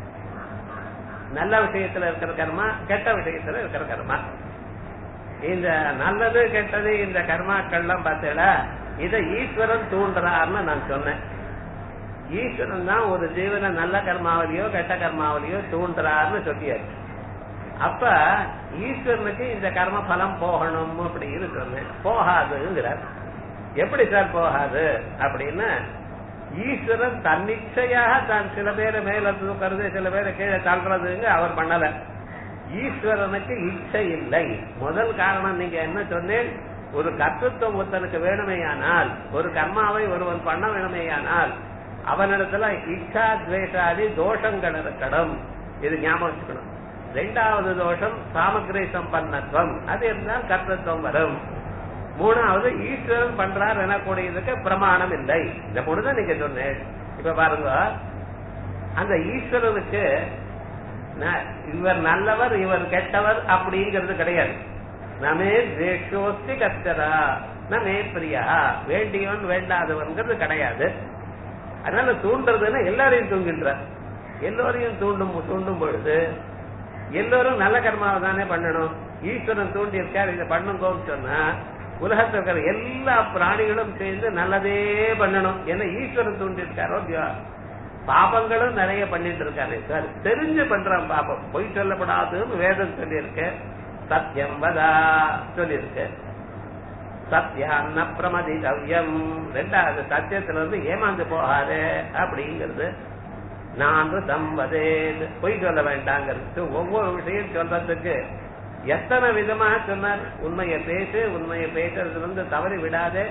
நல்ல விஷயத்துல இருக்கிற கர்மா கெட்ட விஷயத்துல இருக்கிற கர்மா இந்த நல்லது கெட்டது இந்த கர்மாக்கள்லாம் பார்த்தீங்களா இதை ஈஸ்வரன் தூண்டுறாருன்னு நான் சொன்னேன் ஈஸ்வரன் தான் ஒரு ஜீவனை நல்ல கர்மாவலியோ கெட்ட கர்மாவலியோ தூண்டுறாருன்னு சொல்லியாச்சு அப்ப ஈஸ்வரனுக்கு இந்த கர்ம பலம் போகணும் அப்படின்னு சொன்னேன் போகாதுங்கிறார் எப்படி சார் போகாது அப்படின்னா ஈஸ்வரன் தன்னிச்சையாக தான் சில பேரை மேல தூக்கிறது சில பேரை கீழே தள்ளுறதுங்க அவர் பண்ணல ஈஸ்வரனுக்கு இச்சை இல்லை முதல் காரணம் நீங்க என்ன சொன்னேன் ஒரு கர்த்தத்துவம் ஒருத்தனுக்கு வேணுமேயானால் ஒரு கர்மாவை ஒருவன் பண்ண வேணுமேயானால் அவனிடத்துல இச்சா துவேஷாதி தோஷங்கள் இருக்கணும் இது ஞாபகம் வச்சுக்கணும் ரெண்டாவது தோஷம் சாமகிரி சம்பன்னத்துவம் அது இருந்தால் கர்த்தத்துவம் வரும் மூணாவது ஈஸ்வரன் பண்றார் எனக்கூடியதுக்கு பிரமாணம் இல்லை இந்த மூணுதான் நீங்க சொன்னேன் இப்ப பாருங்க அந்த ஈஸ்வரனுக்கு இவர் நல்லவர் இவர் கெட்டவர் அப்படிங்கிறது கிடையாது நமே தேஷோஸ்தி கஷ்டரா நமே பிரியா வேண்டியவன் வேண்டாதவன்கிறது கிடையாது அதனால தூண்டுறதுன்னா எல்லாரையும் தூங்கின்றார் எல்லோரையும் தூண்டும் தூண்டும் பொழுது எல்லோரும் நல்ல கர்மாவை தானே பண்ணணும் ஈஸ்வரன் தூண்டி இருக்கார் இதை பண்ணுங்கன்னு சொன்னா உலகத்தில் இருக்கிற எல்லா பிராணிகளும் சேர்ந்து நல்லதே பண்ணணும் ஏன்னா ஈஸ்வரன் தூண்டி இருக்காரோ இல்லையோ பாபங்களும் நிறைய பண்ணிட்டு இருக்காரு சார் தெரிஞ்சு பண்றான் பாபம் பொய் சொல்லப்படாதுன்னு வேதம் சொல்லியிருக்கு சத்தியம் வதா சொல்லியிருக்கு சத்தியான பிரமதிதவ்யம் ரெண்டாவது சத்தியத்துல இருந்து ஏமாந்து போகாது அப்படிங்கிறது நான் சம்பதே பொய் சொல்ல வேண்டாங்கிறது ஒவ்வொரு விஷயம் சொல்றதுக்கு எத்தனை விதமா சொன்னார் உண்மையை பேசு உண்மையை பேசுறதுல இருந்து தவறி விடாதே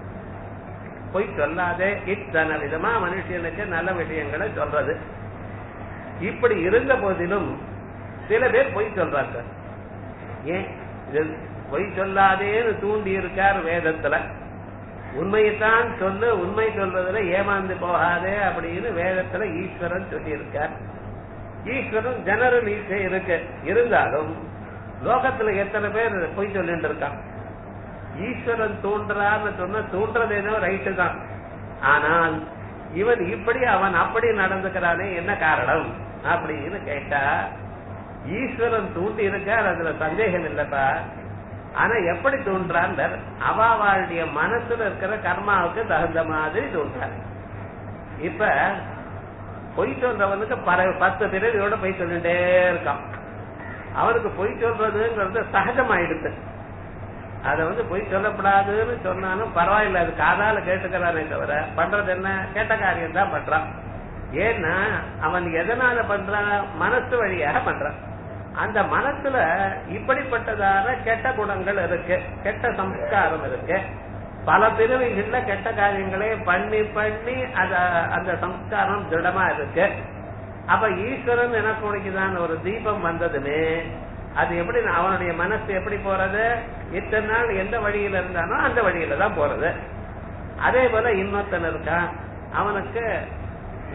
பொய் சொல்லாதே இத்தனை விதமா மனுஷனுக்கு நல்ல விஷயங்களை சொல்றது இப்படி இருந்த போதிலும் சில பேர் பொய் சொல்றாங்க ஏன் இது பொய் சொல்லாதேன்னு தூண்டி இருக்கார் வேதத்துல உண்மையைத்தான் சொல்லு உண்மை சொல்றதுல ஏமாந்து போகாதே அப்படின்னு வேதத்துல ஈஸ்வரன் சொல்லி இருக்கார் ஈஸ்வரன் ஜெனரல் ஈஸே இருக்கு இருந்தாலும் லோகத்துல எத்தனை பேர் பொய் சொல்லிட்டு இருக்கான் ஈஸ்வரன் தூண்டுறான்னு சொன்ன தூண்டுறதேனோ ரைட்டு தான் ஆனால் இவன் இப்படி அவன் அப்படி நடந்துக்கிறானே என்ன காரணம் அப்படின்னு கேட்டா ஈஸ்வரன் தூண்டி இருக்கார் அதுல சந்தேகம் இல்லப்பா ஆனா எப்படி தூண்டுறான் அவாவாளுடைய மனசுல இருக்கிற கர்மாவுக்கு தகுந்த மாதிரி தூண்டுறான் இப்ப பொய் சொல்றவனுக்கு பத்து பிறவியோட பொய் சொல்லிட்டே இருக்கான் அவனுக்கு பொய் சொல்றதுங்கிறது சகஜமாயிடுது அத வந்து பொய் சொல்லப்படாதுன்னு சொன்னாலும் பரவாயில்ல அது காதால கேட்டுக்கிறானே தவிர பண்றது என்ன கேட்ட காரியம் தான் பண்றான் ஏன்னா அவன் எதனால பண்றான் மனசு வழியாக பண்றான் அந்த மனசுல இப்படிப்பட்டதான கெட்ட குணங்கள் இருக்கு கெட்ட சம்ஸ்காரம் இருக்கு பல பிரிவுகள்ல கெட்ட காரியங்களே பண்ணி பண்ணி அத அந்த சம்ஸ்காரம் திடமா இருக்கு அப்ப ஈஸ்வரன் எனக்குடைக்குதான் ஒரு தீபம் வந்ததுமே அது எப்படி அவனுடைய மனசு எப்படி போறது இத்தனை நாள் எந்த வழியில இருந்தானோ அந்த வழியில தான் போறது அதே போல இன்னொருத்தன் இருக்கான் அவனுக்கு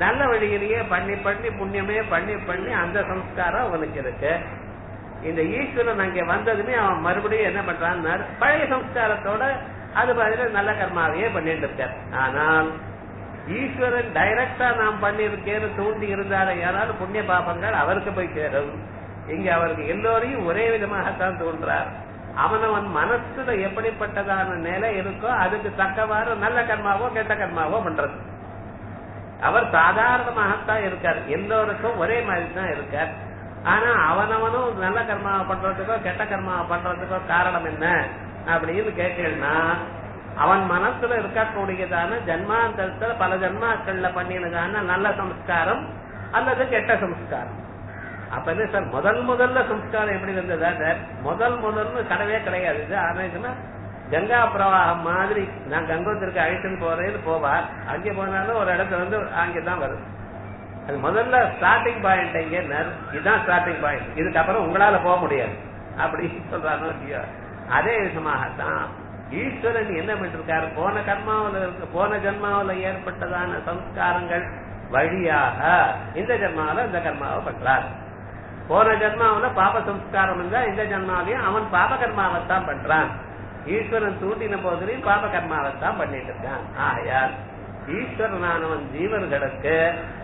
நல்ல வழியிலேயே பண்ணி பண்ணி புண்ணியமே பண்ணி பண்ணி அந்த சம்ஸ்காரம் அவனுக்கு இருக்கு இந்த ஈஸ்வரன் அங்க வந்ததுமே அவன் மறுபடியும் என்ன பண்றான்னா பழைய சம்ஸ்காரத்தோட அது மாதிரி நல்ல கர்மாவையே பண்ணிட்டு இருக்கார் ஆனால் ஈஸ்வரன் டைரக்டா நாம் பண்ணிருக்கேன்னு தூண்டி இருந்தாலே யாராலும் புண்ணிய பாபங்கள் அவருக்கு போய் சேரும் இங்க அவருக்கு எல்லோரையும் ஒரே விதமாகத்தான் தோன்றார் அவனவன் மனசுல எப்படிப்பட்டதான நிலை இருக்கோ அதுக்கு தக்கவாறு நல்ல கர்மாவோ கெட்ட கர்மாவோ பண்றது அவர் சாதாரணமாகத்தான் இருக்கார் எல்லோருக்கும் ஒரே மாதிரி தான் இருக்கார் ஆனா அவனவனும் நல்ல கர்மாவை பண்றதுக்கோ கெட்ட கர்மாவை பண்றதுக்கோ காரணம் என்ன அப்படின்னு கேட்டீங்கன்னா அவன் மனசுல இருக்கக்கூடியதான ஜன்மாந்தரத்துல பல ஜன்மாக்கள்ல பண்ணினதான நல்ல சம்ஸ்காரம் அல்லது கெட்ட சம்ஸ்காரம் அப்ப என்ன சார் முதல் முதல்ல சம்ஸ்காரம் எப்படி வந்ததா சார் முதல் முதல்னு கடவே கிடையாது இது ஆனா கங்கா பிரவாகம் மாதிரி நான் கங்கோத்திற்கு அழைத்துன்னு போறேன்னு போவார் அங்கே போனாலும் ஒரு இடத்துல வந்து அங்கதான் வரும் அது முதல்ல ஸ்டார்டிங் பாயிண்ட் எங்க இதுதான் ஸ்டார்டிங் பாயிண்ட் இதுக்கப்புறம் உங்களால போக முடியாது அப்படின்னு சொல்றாங்க இல்லையா அதே விதமாகத்தான் ஈஸ்வரன் என்ன பண்ணிருக்காரு போன கர்மாவில் இருக்கு போன ஜென்மாவில் ஏற்பட்டதான சம்ஸ்காரங்கள் வழியாக இந்த ஜென்மாவில இந்த கர்மாவை பண்றார் போன ஜென்மாவில பாப சம்ஸ்காரம் இருந்தா இந்த ஜென்மாவையும் அவன் பாப கர்மாவைத்தான் பண்றான் ஈஸ்வரன் தூண்டின போதிலையும் பாப கர்மாவைத்தான் பண்ணிட்டு இருக்கான் ஆகையால் ஈஸ்வரனானவன் ஜீவர்களுக்கு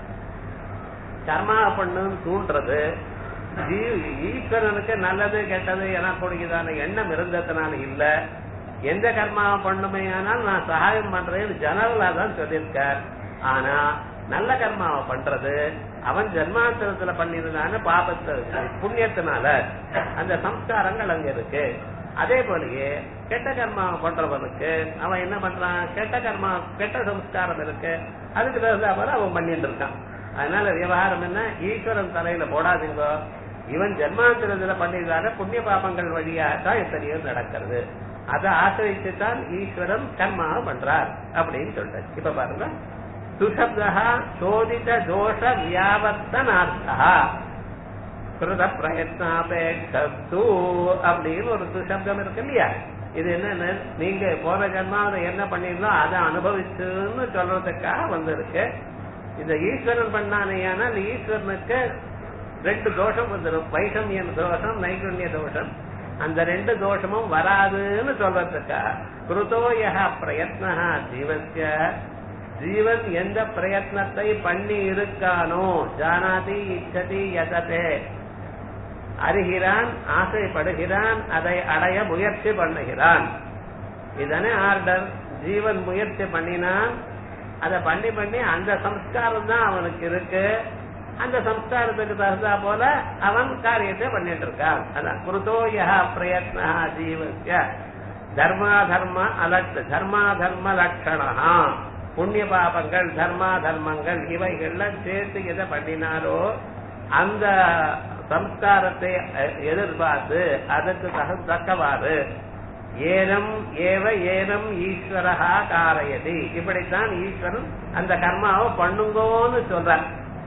கர்மா பண்ணுன்னு தூண்டுறது ஜீ- ஈஸ்வரனுக்கு நல்லது கெட்டது எனக்கூடியதான எண்ணம் இருந்ததுனால இல்ல எந்த கர்மா பண்ணுமே ஆனால் நான் சகாயம் பண்றேன்னு ஜனரலா தான் சொல்லியிருக்கார் ஆனா நல்ல கர்மாவை பண்றது அவன் ஜன்மாந்தரத்துல பண்ணிருந்தான பாபத்தை புண்ணியத்தினால அந்த சம்ஸ்காரங்கள் அங்க இருக்கு அதே போலயே கெட்ட கர்மாவை பண்றவனுக்கு அவன் என்ன பண்றான் கெட்ட கர்மா கெட்ட சம்ஸ்காரம் இருக்கு அதுக்கு தகுந்த போல அவன் பண்ணிட்டு இருக்கான் அதனால விவகாரம் என்ன ஈஸ்வரன் தலையில போடாதீங்கோ இவன் ஜென்மாந்திரத்துல பண்ணியதான புண்ணிய பாபங்கள் வழியாக தான் எத்தனையோ நடக்கிறது அதை ஆசிரிச்சுதான் ஈஸ்வரன் கர்மாவை பண்றார் அப்படின்னு சொல்றாரு இப்ப பாருங்க சுசப்தா சோதித தோஷ வியாவர்த்தனார்த்தா கிருத பிரயத்னாபேட்சு அப்படின்னு ஒரு சுசப்தம் இருக்கு இல்லையா இது என்னன்னு நீங்க போன ஜென்மாவில என்ன பண்ணிருந்தோம் அதை அனுபவிச்சுன்னு சொல்றதுக்காக வந்திருக்கு இந்த ஈஸ்வரன் பண்ணானேயானால் ஈஸ்வரனுக்கு ரெண்டு தோஷம் வந்துடும் வைஷமிய தோஷம் நைகுண்ய தோஷம் அந்த ரெண்டு தோஷமும் வராதுன்னு சொல்றதுக்கா குருதோய பிரயத்னா ஜீவசிய ஜீவன் எந்த பிரயத்னத்தை பண்ணி இருக்கானோ ஜானாதி இச்சதி யததே அறிகிறான் ஆசைப்படுகிறான் அதை அடைய முயற்சி பண்ணுகிறான் இதனே ஆர்டர் ஜீவன் முயற்சி பண்ணினான் அதை பண்ணி பண்ணி அந்த சம்ஸ்காரம் தான் அவனுக்கு இருக்கு அந்த சம்ஸ்காரத்துக்கு தகுந்தா போல அவன் காரியத்தை பண்ணிட்டு இருக்கான் அதான் குருதோய பிரயத்னா ஜீவசிய தர்மா தர்ம அலட் தர்மா தர்ம லட்சணா புண்ணிய பாபங்கள் தர்மா தர்மங்கள் இவைகள்ல சேர்த்து எதை பண்ணினாரோ அந்த சம்ஸ்காரத்தை அஹ், எதிர்பார்த்து அதற்கு தக தக்கவாறு ஏனம் ஏவ ஏனம் ஈஸ்வரஹா காரயதி இப்படித்தான் ஈஸ்வரன் அந்த கர்மாவை பண்ணுங்கோன்னு சொல்றார்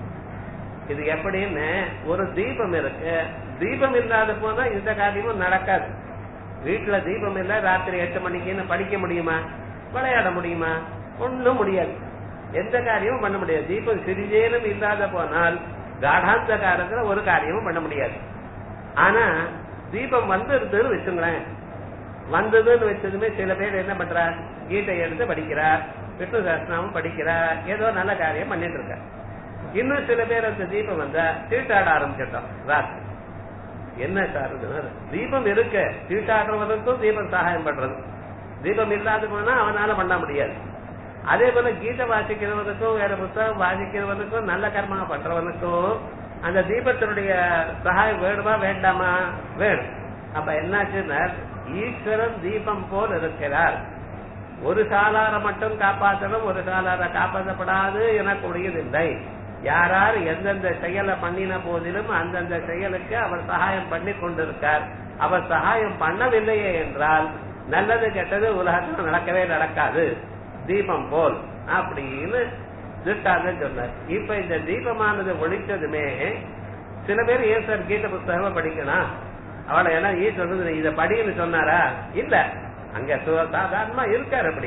இது எப்படின்னு ஒரு தீபம் இருக்கு தீபம் இல்லாத போனா இந்த காரியமும் நடக்காது வீட்டுல தீபம் இல்ல ராத்திரி எட்டு மணிக்குன்னு படிக்க முடியுமா விளையாட முடியுமா ஒண்ணும் முடியாது எந்த காரியமும் பண்ண முடியாது தீபம் சிறிதேனும் இல்லாத போனால் காடாந்த காலத்துல ஒரு காரியமும் பண்ண முடியாது ஆனா தீபம் வந்துருதுன்னு வச்சுங்களேன் வந்ததுன்னு வச்சதுமே சில பேர் என்ன பண்றா கீதை எடுத்து படிக்கிறார் விஷ்ணு சஹஸ்ரநாமம் படிக்கிறார் ஏதோ நல்ல காரியம் பண்ணிட்டு இருக்கார் இன்னும் சில பேர் அந்த தீபம் வந்தா தீட்டாட ஆரம்பிச்சிட்டோம் ராத்திரி என்ன சார் இது? தீபம் இருக்கு தீட்டாடுறவனுக்கும் தீபம் சகாயம் பண்றது தீபம் இல்லாத போனா அவனால பண்ண முடியாது அதே போல கீதை வாசிக்கிறவனுக்கும் வேற புத்தகம் வாசிக்கிறவனுக்கும் நல்ல கர்மா பண்றவனுக்கும் அந்த தீபத்தினுடைய சகாயம் வேணுமா வேண்டாமா வேணும் அப்ப என்னாச்சுன்னா ஈஸ்வரன் தீபம் போல் இருக்கிறார் ஒரு சாலார மட்டும் காப்பாற்றணும் ஒரு சாலார காப்பாற்றப்படாது எனக்கூடியதில்லை யாரார் எந்தெந்த செயலை பண்ணின போதிலும் அந்தந்த செயலுக்கு அவர் சகாயம் பண்ணி கொண்டிருக்கார் அவர் சகாயம் பண்ணவில்லையே என்றால் நல்லது கெட்டது உலகத்துல நடக்கவே நடக்காது தீபம் போல் அப்படின்னு திருஷ்டாந்தம் சொன்னார் இப்ப இந்த தீபமானது ஒழிச்சதுமே சில பேர் ஏன் சார் கீத புஸ்தகமா படிக்கணும் அவளை ஏன்னா ஈ சொல்றது இத படின்னு சொன்னாரா இல்ல அங்க சு- சாதாரணமா இருக்காரு அப்படி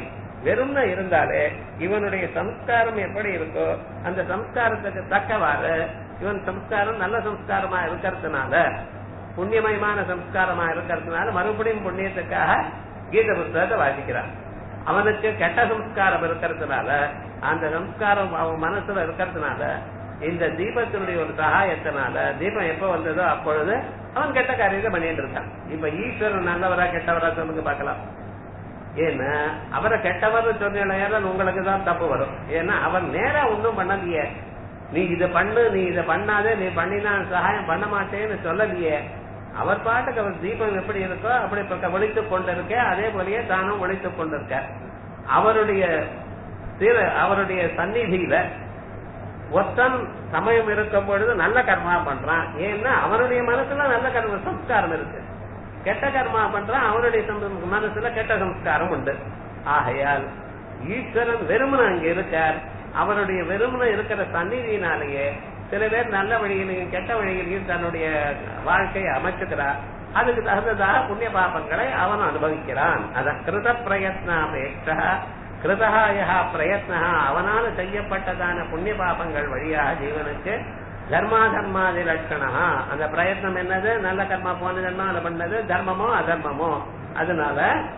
வெறும்னா இருந்தாலே இவனுடைய சம்ஸ்காரம் எப்படி இருக்கோ அந்த சம்ஸ்காரத்துக்கு தக்கவாறு இவன் சம்ஸ்காரம் நல்ல சம்ஸ்காரமா இருக்கிறதுனால புண்ணியமயமான சம்ஸ்காரமா இருக்கிறதுனால மறுபடியும் புண்ணியத்துக்காக கீத புஸ்தகத்தை வாசிக்கிறான் அவனுக்கு கெட்ட சம்ஸ்காரம் இருக்கிறதுனால அந்த சம்ஸ்காரம் அவன் மனசுல இருக்கிறதுனால இந்த தீபத்தினுடைய ஒரு சகாயத்தினால தீபம் எப்ப வந்ததோ அப்பொழுது அவன் கெட்ட காரியத்தை பண்ணிட்டு இருக்கான் இப்ப ஈஸ்வரன் நல்லவரா கெட்டவரா சொல்லுங்க பார்க்கலாம் ஏன்னா அவரை கெட்டவர் சொன்னாலும் உங்களுக்கு தான் தப்பு வரும் ஏன்னா அவர் நேரா ஒன்றும் பண்ணலையே நீ இதை பண்ணு நீ இதை பண்ணாதே நீ பண்ணினா சகாயம் பண்ண மாட்டேன்னு சொல்லலையே அவர் பாட்டுக்கு அவர் தீபம் எப்படி இருக்கோ அப்படி இப்ப ஒழித்துக் கொண்டிருக்க அதே போலயே தானும் ஒழித்துக் கொண்டிருக்க அவருடைய திரு அவருடைய சந்நிதியில ஒத்தன் சமயம் இருக்கும் பொழுது நல்ல கர்மா பண்றான் ஏன்னா அவனுடைய மனசுல நல்ல கர்ம சம்ஸ்காரம் இருக்கு கெட்ட கர்மா பண்றான் அவனுடைய சம்~ மனசுல கெட்ட சம்ஸ்காரம் உண்டு ஆகையால் ஈஸ்வரன் வெறுமன அங்க இருக்கார் அவருடைய வெறுமன இருக்கிற சந்நிதியினாலேயே சில பேர் நல்ல வழியிலையும் கெட்ட வழியிலையும் தன்னுடைய வாழ்க்கையை அமைச்சுக்கிறார் அதுக்கு தகுந்ததாக புண்ணிய பாபங்களை அவன் அனுபவிக்கிறான் அத கிருத பிரயத்னாபேட்சா கிருதா யா பிரயத்னா அவனால செய்யப்பட்டதான புண்ணிய பாபங்கள் வழியாக ஜீவனுக்கு தர்மா தர்மாதி லட்சணா அந்த பிரயத்னம் என்னது நல்ல கர்மா போன ஜன்மா அதை பண்ணது தர்மமோ அதர்மமோ அதனால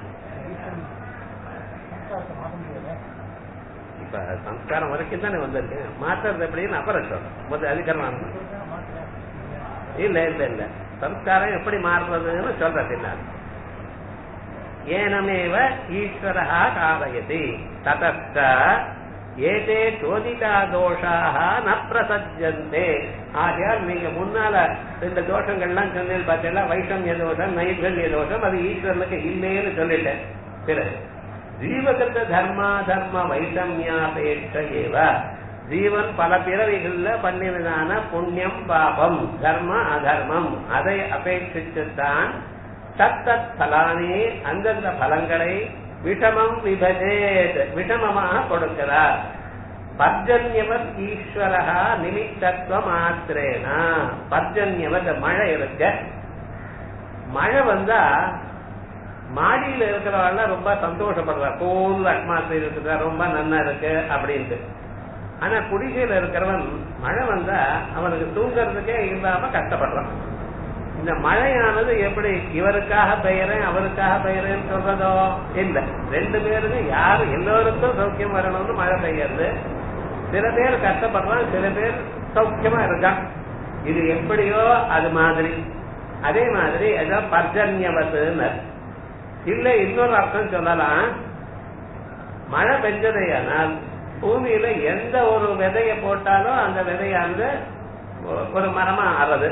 இப்ப சம்ஸ்காரம் வரைக்கும் தானே வந்திருக்கு மாத்துறது எப்படின்னு அப்புறம் சொல்றேன் முதல் அதிகரணம் இல்ல இல்ல இல்ல சம்ஸ்காரம் எப்படி மாறுறதுன்னு சொல்ற பின்னால் ஏனமேவ ஈஸ்வரா காரயதி ததச்ச ஏதே சோதிதா தோஷாக ந பிரசஜந்தே ஆகையால் நீங்க முன்னால இந்த தோஷங்கள்லாம் சொன்னேன் பார்த்தீங்களா வைஷமிய தோஷம் நைர்கல்ய தோஷம் அது ஈஸ்வரனுக்கு இல்லைன்னு சொல்லிட்டேன் பிறகு ஜீவகத்த தர்மா தர்ம வைஷமியாபேட்ச ஏவ ஜீவன் பல பிறவிகள்ல பண்ணினதான புண்ணியம் பாபம் தர்ம அதர்மம் அதை அபேட்சித்துத்தான் தத்தத் பலானே அந்தந்த பலங்களை விஷமம் விபஜேத் விஷமமாக கொடுக்கிறார் பர்ஜன்யவத் ஈஸ்வரா நிமித்தத்துவ மாத்திரேனா பர்ஜன்யவத் மழை இருக்க மழை வந்தா மாடியில இருக்கிறவங்க ரொம்ப சந்தோஷப்படுறா கூல் அட்மாஸ்பியர் இருக்குதா ரொம்ப நன்னா இருக்கு அப்படின்ட்டு ஆனா குடிசையில இருக்கிறவன் மழை வந்தா அவனுக்கு தூங்கறதுக்கே இல்லாம கஷ்டப்படுறான் இந்த மழையானது எப்படி இவருக்காக பெயரேன் அவருக்காக பெயரேன்னு சொல்றதோ இல்ல ரெண்டு பேருக்கு யாரு எல்லோருக்கும் சௌக்கியம் வரணும்னு மழை பெய்யறது சில பேர் கஷ்டப்படுறான் சில பேர் சௌக்கியமா இருக்கான் இது எப்படியோ அது மாதிரி அதே மாதிரி ஏதோ பர்ஜன்யவத்துன்னு இல்ல இன்னொரு அர்த்தம் சொல்லலாம் மழை பெஞ்சதையானால் பூமியில எந்த ஒரு விதைய போட்டாலும் அந்த விதையானது ஒரு மரமா ஆறது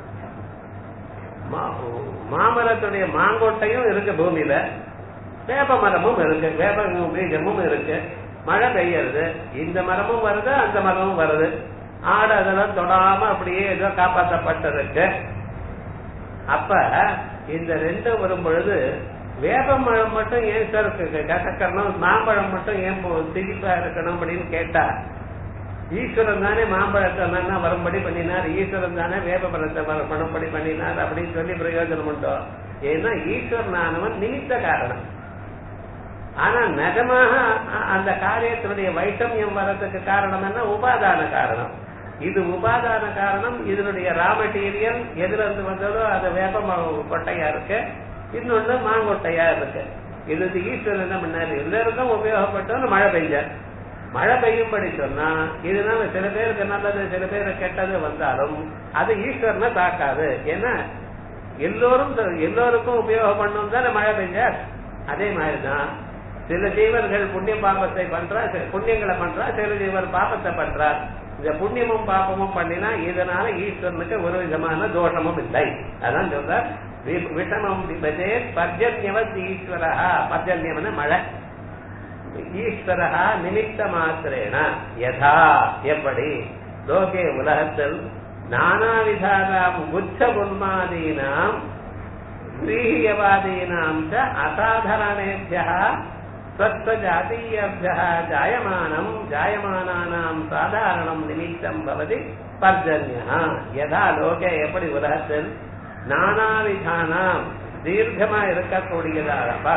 மாமரத்துடைய மாங்கொட்டையும் இருக்கு பூமியில வேப்ப மரமும் இருக்கு வேப்ப பீஜமும் இருக்கு மழை பெய்யறது இந்த மரமும் வருது அந்த மரமும் வருது ஆடு அதெல்லாம் தொடாம அப்படியே ஏதோ காப்பாற்றப்பட்டிருக்கு அப்ப இந்த ரெண்டும் வரும் பொழுது வேப்பமழம் மட்டும் ஏன் சார் கசக்கணும் மாம்பழம் மட்டும் ஏன் திகிப்பா இருக்கணும் அப்படின்னு கேட்டா ஈஸ்வரன் தானே மாம்பழத்தை நல்லா வரும்படி பண்ணினார் ஈஸ்வரன் தானே வேப்ப பழத்தை வரும்படி பண்ணினார் அப்படின்னு சொல்லி பிரயோஜனம் உண்டோ ஏன்னா ஈஸ்வரனானவன் நிமித்த காரணம் ஆனா நிஜமாக அந்த காரியத்தினுடைய வைஷமியம் வர்றதுக்கு காரணம் என்ன உபாதான காரணம் இது உபாதான காரணம் இதனுடைய ரா மெட்டீரியல் எதுல இருந்து வந்ததோ அது வேப்ப கொட்டையா இருக்கு இன்னொன்னு மாங்கொட்டையா இருக்கு இது ஈஸ்வரன் என்ன பண்ணாரு எல்லாருக்கும் உபயோகப்பட்டோன்னு மழை பெய்ஞ்சார் மழை பெய்யும்படி சொன்னா இதனால சில பேருக்கு நல்லது சில பேருக்கு கெட்டது வந்தாலும் அது ஈஸ்வரனை தாக்காது ஏன்னா எல்லோரும் எல்லோருக்கும் உபயோகம் பண்ணும் தானே மழை பெய்ஞ்சார் அதே மாதிரிதான் சில ஜீவர்கள் புண்ணிய பாபத்தை பண்றா புண்ணியங்களை பண்றா சில ஜீவர் பாபத்தை பண்றார் இந்த புண்ணியமும் பாபமும் பண்ணினா இதனால ஈஸ்வரனுக்கு ஒரு விதமான தோஷமும் இல்லை அதான் சொல்ற விஷமம் விபதே பர்ஜன்யவத் ஈஸ்வரா பர்ஜன்யம்னு மழை ஈஸ்வரா நிமித்த மாத்திரேன யதா எப்படி லோகே உலகத்தில் நானாவிதானாம் குச்ச உன்மாதீனாம் ஸ்ரீயவாதீனாம் ச அசாதாரணேபிய ஸ்வஸ்வஜாதீயபிய ஜாயமானம் ஜாயமானானாம் சாதாரணம் நிமித்தம் பவதி பர்ஜன்யா யதா லோகே எப்படி உலகத்தில் நானாவிதானாம் தீர்க்கமா இருக்கக்கூடியதாக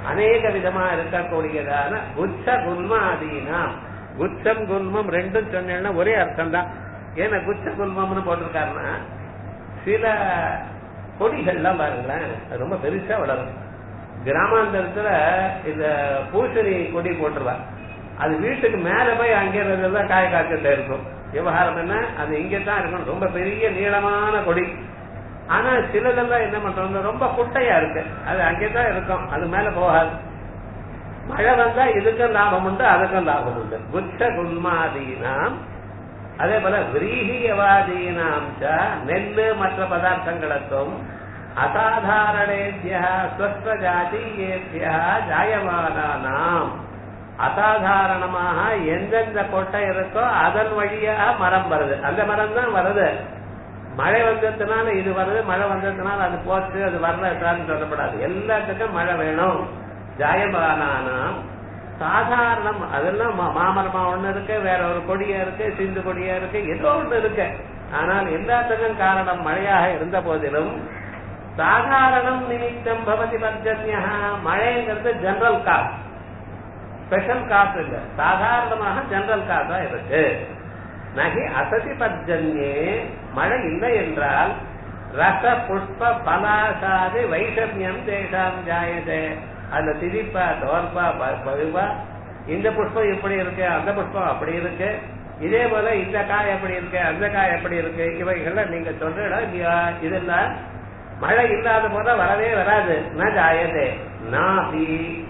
அநேக விதமா இருக்கக்கூடியதான குச்ச குல்மாதீனாம் குச்சம் குல்மம் ரெண்டும் சொன்னேன்னா ஒரே அர்த்தம் தான் ஏன்னா குச்ச குல்மம்னு போட்டிருக்காருன்னா சில கொடிகள்லாம் பாருங்களேன் அது ரொம்ப பெருசா வளரும் கிராமாந்தரத்துல இந்த பூசணி கொடி போட்டுருவா அது வீட்டுக்கு மேல போய் அங்கே தான் காய காய்ச்சிட்டு இருக்கும் விவகாரம் என்ன அது இங்கே தான் இருக்கும் ரொம்ப பெரிய நீளமான கொடி ஆனா சிலதெல்லாம் என்ன பண்றோம் ரொம்ப குட்டையா இருக்கு அது அங்கே தான் இருக்கும் அது மேல போகாது மழை வந்தா இதுக்கும் லாபம் உண்டு அதுக்கும் லாபம் உண்டு குச்ச குல்மாதீனாம் அதே போல விரீகியவாதீனாம் நெல்லு மற்ற பதார்த்தங்களுக்கும் அசாதாரணேபியா ஸ்வஸ்த ஜாதியேபியா ஜாயமானாம் அசாதாரணமாக எந்தெந்த கொட்டை இருக்கோ அதன் வழியாக மரம் வருது அந்த மரம் தான் வருது மழை வந்ததுனால இது வருது மழை வந்ததுனால அது போச்சு அது வரலன்னு சொல்லப்படாது எல்லாத்துக்கும் மழை வேணும் ஜாயமானாம் சாதாரணம் அதெல்லாம் மாமரமா ஒண்ணு இருக்கு வேற ஒரு கொடியா இருக்கு சிந்து கொடியா இருக்கு ஏதோ ஒண்ணு இருக்கு ஆனால் எல்லாத்துக்கும் காரணம் மழையாக இருந்த போதிலும் சாதாரணம் நிமித்தம் பவதி பர்ஜன்யா மழைங்கிறது ஜெனரல் காஸ் ஸ்பெஷல் காசு இல்ல சாதாரணமாக ஜெனரல் காசா இருக்கு நகி அசதி பர்ஜன்யே மழை இல்லை என்றால் ரச புஷ்ப பலாசாதி வைஷமியம் தேஷாம் ஜாயதே அந்த திதிப்பா தோற்பா பகுவா இந்த புஷ்பம் இப்படி இருக்கு அந்த புஷ்பம் அப்படி இருக்கு இதே போல இந்த காய் எப்படி இருக்கு அந்த காய் எப்படி இருக்கு இவைகள்ல நீங்க சொல்ற இதெல்லாம் மழை இல்லாத போத வரவே வராது ந ஜாயதே நாபி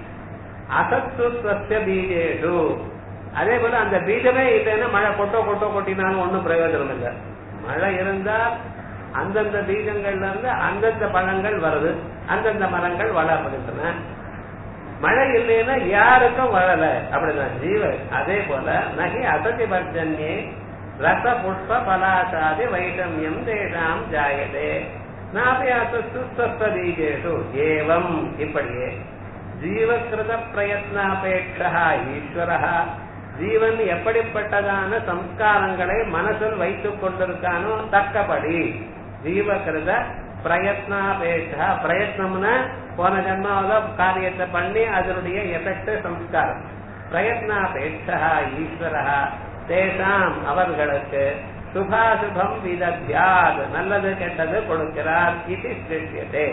அசத்துவ பீஜேஷு அதே போல அந்த பீஜமே இல்லைன்னா மழை கொட்டோ கொட்டோ கொட்டினாலும் ஒன்றும் பிரயோஜனம் இல்லை மழை இருந்தால் அந்தந்த பீஜங்கள்ல இருந்து அந்தந்த பழங்கள் வருது அந்தந்த மரங்கள் வளர்கின்றன மழை இல்லைன்னா யாருக்கும் வளர அப்படிதான் ஜீவ அதே போல நகி அசதி பர்ஜன்யே ரச புஷ்ப பலாசாதி வைஷமியம் தேஷாம் ஜாயதே நாபி அசஸ்து பீஜேஷு ஏவம் இப்படியே ஜீவகிருத பிரயத்னாபேட்சா ஈஸ்வர ஜீவன் எப்படிப்பட்டதான சம்ஸ்காரங்களை மனசில் வைத்துக் கொண்டிருக்கானோ தக்கபடி ஜீவகிருத பிரயத்னாபேட்சா பிரயத்னம்னா போன ஜன்மாவில காரியத்தை பண்ணி அதனுடைய எஃபெக்ட் சம்ஸ்காரம் பிரயத்னாபேட்சா ஈஸ்வர தேசாம் அவர்களுக்கு சுபாசுபம் விதத்யாத் நல்லது கெட்டது கொடுக்கிறார் இது சிஷ்யதே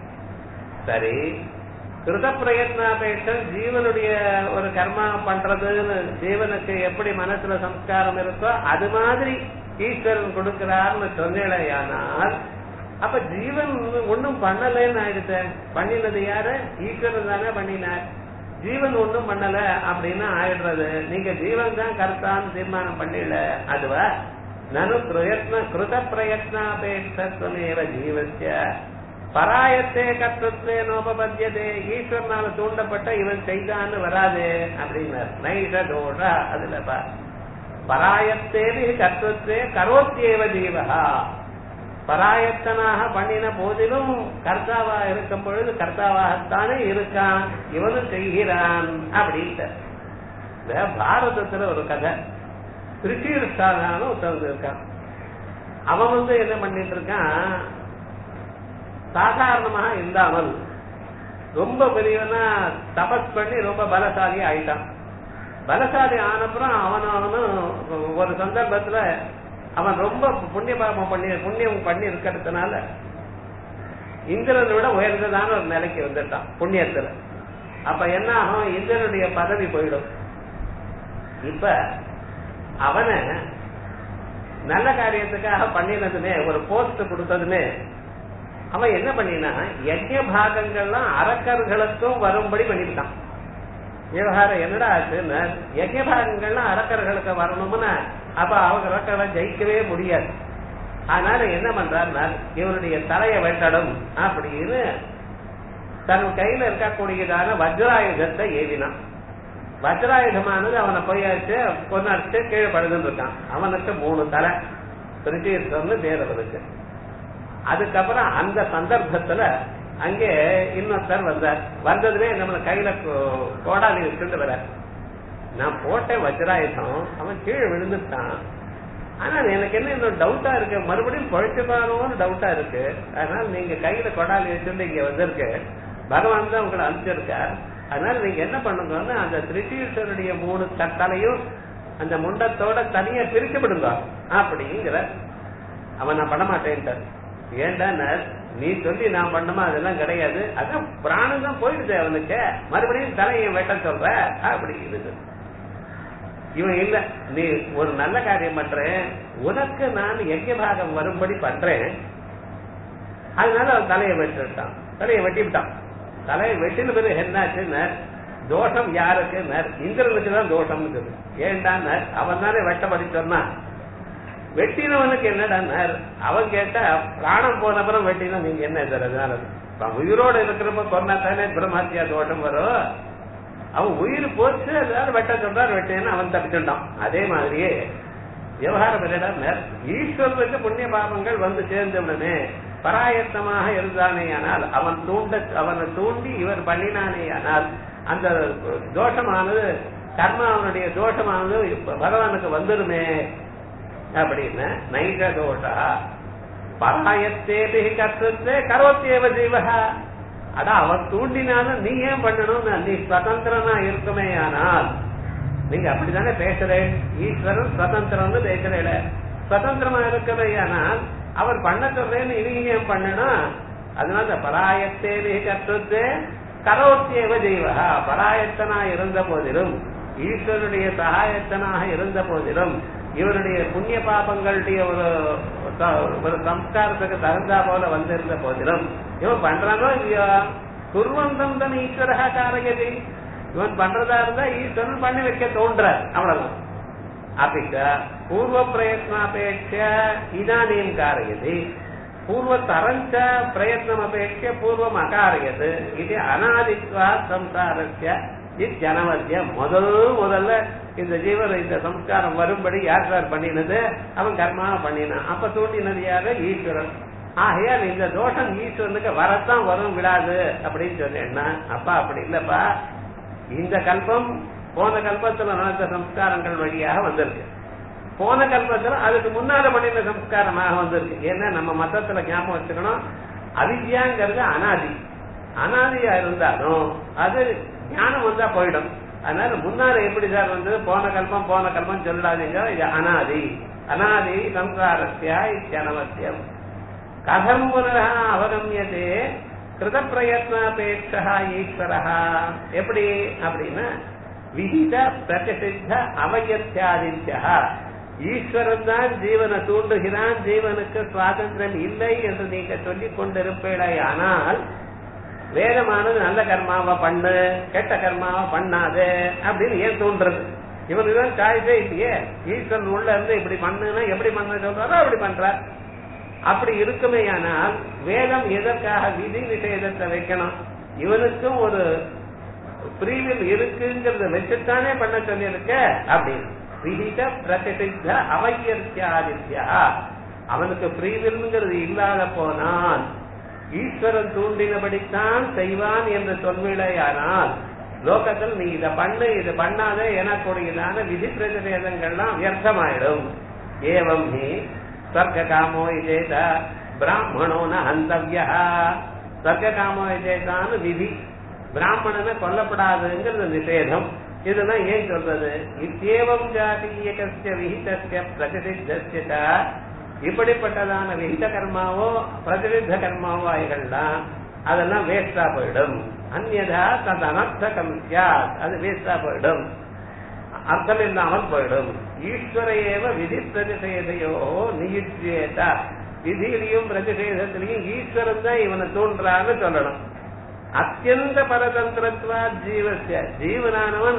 சரி கிருத பிரயத்னாபேட்சம் ஜீவனுடைய ஒரு கர்மா பண்றதுன்னு ஜீவனுக்கு எப்படி மனசுல சம்ஸ்காரம் இருக்கோ அது மாதிரி ஈஸ்வரன் கொடுக்கிறார்னு சொன்னேனால் அப்ப ஜீவன் ஒன்னும் பண்ணலன்னு ஆயிடுச்சு பண்ணினது யாரு ஈஸ்வரன் தானே பண்ணினார் ஜீவன் ஒன்னும் பண்ணல அப்படின்னு ஆயிடுறது நீங்க ஜீவன் தான் கருத்தான்னு தீர்மானம் பண்ணல அதுவா நனு பிரயத்ன கிருத பிரயத்னாபேட்சத்துவமேவ ஜீவசிய பராயத்தே கர்த்தத்வே நோபபத்தியதே ஈஸ்வரனால தூண்டப்பட்ட இவன் செய்தான்னு வராது அப்படின்னார் நைஷ தோஷ அதுல பராயத்தேவி கர்த்தத்வே கரோத்தியேவ ஜீவகா பராயத்தனாக பண்ணின போதிலும் கர்த்தாவா இருக்கும் பொழுது கர்த்தாவாகத்தானே இருக்கான் இவனும் செய்கிறான் அப்படின்ட்டு இந்த பாரதத்துல ஒரு கதை திருச்சீர்ஷ்டாதான ஒருத்தவங்க இருக்கான் அவன் வந்து என்ன பண்ணிட்டு இருக்கான் சாதாரணமாக இல்லாமல் ரொம்ப பெரியவனா தபஸ் பண்ணி ரொம்ப பலசாலி ஆயிட்டான் பலசாலி ஆனப்புறம் அவன் அவனும் ஒரு சந்தர்ப்பத்துல அவன் ரொம்ப புண்ணிய பாபம் பண்ணி புண்ணியம் பண்ணி இருக்கிறதுனால இந்திரனை விட உயர்ந்ததான ஒரு நிலைக்கு வந்துட்டான் புண்ணியத்துல அப்ப என்ன ஆகும் இந்திரனுடைய பதவி போயிடும் இப்ப அவனை நல்ல காரியத்துக்காக பண்ணினதுமே ஒரு போஸ்ட் கொடுத்ததுமே அவன் என்ன பண்ணினா யஜ்ய பாகங்கள்லாம் அரக்கர்களுக்கும் வரும்படி பண்ணிவிட்டான் விவகாரம் என்னடா ஆச்சுன்னு யஜ்ய பாகங்கள்லாம் அரக்கர்களுக்கு வரணும்னா அப்ப அவங்க அரக்கர்களை ஜெயிக்கவே முடியாது அதனால என்ன பண்றாருன்னா இவனுடைய தலையை வெட்டடும் அப்படின்னு தன் கையில இருக்கக்கூடியதான வஜ்ராயுதத்தை ஏவினான் வஜ்ராயுதமானது அவனை போயாச்சு கொண்டாச்சு கீழே படுதுன்னு இருக்கான் அவனுக்கு மூணு தலை திருச்சீர்த்தம்னு பேர் அவனுக்கு அதுக்கப்புறம் அந்த சந்தர்ப்பத்துல அங்கே இன்னொருத்தர் வந்தார் வந்ததுமே நம்ம கையில கோடாலி வச்சுட்டு வர நான் போட்டேன் வஜ்ராயுதம் அவன் கீழே விழுந்துட்டான் ஆனா எனக்கு என்ன இன்னும் டவுட்டா இருக்கு மறுபடியும் பழிச்சுப்பானோன்னு டவுட்டா இருக்கு அதனால நீங்க கையில கொடாலி வச்சுட்டு இங்க வந்திருக்கு பகவான் தான் உங்களை அனுப்பிச்சிருக்கார் அதனால நீங்க என்ன பண்ணுங்கன்னா அந்த திருச்சீஸ்வருடைய மூணு தலையும் அந்த முண்டத்தோட தனியா பிரிச்சு விடுங்க அப்படிங்கிற அவன் நான் பண்ண மாட்டேன்ட்டார் ஏன்டா நீ சொல்லி நான் பண்ணுமா அதெல்லாம் கிடையாது அதான் பிராணம் தான் போயிடுது அவனுக்கு மறுபடியும் தலையை வெட்ட சொல்ற அப்படி இருக்கு இவன் இல்ல நீ ஒரு நல்ல காரியம் பண்றேன் உனக்கு நான் யஜ்ய பாகம் வரும்படி பண்றேன் அதனால அவன் தலையை வெட்டிட்டான் தலையை வெட்டி விட்டான் தலையை வெட்டின பிறகு என்னாச்சுன்னு தோஷம் யாருக்கு இந்திரனுக்கு தான் தோஷம் ஏன்டான் அவன் தானே வெட்டப்படி சொன்னான் வெட்டினவனுக்கு என்னடா அவன் கேட்டா பிராணம் போன அப்புறம் வெட்டினா நீங்க என்ன அதனால உயிரோட இருக்கிறப்ப கொண்டா தானே பிரம்மஹத்தியா தோஷம் வரும் அவன் உயிர் போச்சு அதனால வெட்ட சொல்றார் வெட்டேன்னு அவன் தப்பிச்சுட்டான் அதே மாதிரியே விவகாரம் என்னடா ஈஸ்வரனுக்கு புண்ணிய பாபங்கள் வந்து சேர்ந்த உடனே பராயத்தமாக இருந்தானே ஆனால் அவன் தூண்ட அவனை தூண்டி இவர் பண்ணினானே ஆனால் அந்த தோஷமானது கர்மாவனுடைய தோஷமானது பகவானுக்கு வந்துருமே அப்படின்னு நைக தோஷா பராயத்தேபி கற்றுத்தே கரோத்தேவ ஜீவகா அடா அவன் தூண்டினாலும் நீ ஏன் பண்ணணும் நீ சுதந்திரனா இருக்குமே ஆனால் நீங்க அப்படித்தானே பேசுறேன் ஈஸ்வரன் சுதந்திரம்னு பேசுறேன் சுதந்திரமா இருக்கவே ஆனால் அவர் பண்ண சொல்றேன்னு இவங்க ஏன் பண்ணணும் அதனால பராயத்தேவி கற்றுத்து கரோத்தியவ ஜெய்வகா பராயத்தனா இருந்த போதிலும் ஈஸ்வரனுடைய சகாயத்தனாக இருந்த போதிலும் இவருடைய புண்ணிய பாபங்களுடைய ஒரு ஒரு சம்ஸ்காரத்துக்கு தகுந்தா போல வந்திருந்த போதிலும் இவன் பண்றானோ இல்லையோ குர்வந்தம் தன் ஈஸ்வரகா காரகதி இவன் பண்றதா இருந்தா ஈஸ்வரன் பண்ணி வைக்க தோன்ற அவ்வளவுதான் அப்பிச்ச பூர்வ பிரயத்னாபேட்ச இதானீம் காரயதி பூர்வத்தரஞ்ச பிரயத்னமபேட்ச பூர்வம் அகாரயது இது அனாதித்வா சம்சாரஸ்ய இஜனவத்திய முதல் முதல்ல இந்த ஜீவன் இந்த சம்ஸ்காரம் வரும்படி யார் சார் பண்ணினது அவன் கர்மா பண்ணினான் அப்ப தூண்டினது யாரு ஈஸ்வரன் ஆகையால் இந்த தோஷம் ஈஸ்வரனுக்கு வரத்தான் வரும் விடாது அப்படின்னு சொன்னேன்னா அப்பா அப்படி இல்லப்பா இந்த கல்பம் போன கல்பத்துல நடந்த சம்ஸ்காரங்கள் வழியாக வந்திருக்கு போன கல்பத்துல அதுக்கு முன்னால பண்ணின சம்ஸ்காரமாக வந்திருக்கு ஏன்னா நம்ம மதத்துல ஞாபகம் வச்சுக்கணும் அவித்யாங்கிறது அனாதி அனாதியா இருந்தாலும் அது ஞானம் வந்தா போயிடும் அதனால முன்னால எப்படி சார் வந்தது போன கல்பம் போன கல்பம் சொல்லாதீங்க இது அனாதி அனாதி சம்சாரஸ்யா இத்தியனவசியம் கதம் புனரா அவகமியதே கிருத பிரயத்னாபேட்சா ஈஸ்வரா எப்படி அப்படின்னா விகித பிரகசித்த அவயத்தியாதித்யா ஈஸ்வரன் தான் ஜீவனை தூண்டுகிறான் ஜீவனுக்கு சுவாதந்திரம் இல்லை என்று நீங்க சொல்லிக் கொண்டிருப்பீடே ஆனால் வேதமானது நல்ல கர்மாவை பண்ணு கெட்ட கர்மாவை பண்ணாது அப்படின்னு ஏன் தோன்றது இவனுக்கு தான் சாய்ஸே இல்லையே ஈஸ்வரன் உள்ள இருந்து இப்படி பண்ணுனா எப்படி பண்ண சொல்றாரோ அப்படி பண்றார் அப்படி இருக்குமே ஆனால் வேதம் எதற்காக விதி நிஷேதத்தை வைக்கணும் இவனுக்கும் ஒரு பிரிவில் இருக்குங்கிறத வச்சுத்தானே பண்ண சொல்லியிருக்க அப்படின்னு விகித பிரதிசித்த அவையர்த்தியாதித்யா அவனுக்கு பிரிவில்ங்கிறது இல்லாத போனால் ஈஸ்வரன் தூண்டினபடித்தான் செய்வான் என்று சொல்விடையானால் லோகத்தில் நீ இதை பண்ணு இது பண்ணாத எனக்கூடியதான விதி பிரதிஷேதங்கள்லாம் வியர்த்தமாயிடும் ஏவம் நீ ஸ்வர்க்க காமோ இதேத பிராமணோ ந ஹந்தவியா ஸ்வர்க்க காமோ இதேதான்னு விதி பிராமணனை கொல்லப்படாதுங்கிறது நிஷேதம் இதெல்லாம் ஏன் சொல்றது இத்தேவம் ஜாதீயகஸ்ய விஹிதஸ்ய பிரதிசித்தஸ்ய இப்படிப்பட்டதான விகித கர்மாவோ பிரதிவித்த கர்மாவோ ஆய்கள்லாம் அதெல்லாம் வேஸ்டா போயிடும் அந்நதா தது அனர்த்தகம் சியாத் அது வேஸ்டா போயிடும் அர்த்தம் இல்லாமல் போயிடும் ஈஸ்வர ஏவ விதி பிரதிஷேதையோ நியுஜேத விதியிலையும் பிரதிஷேதத்திலையும் ஈஸ்வரன் தான் இவனை தூண்டுறான்னு சொல்லணும் அத்தியந்த பரதந்திரத்வா ஜீவசிய ஜீவனானவன்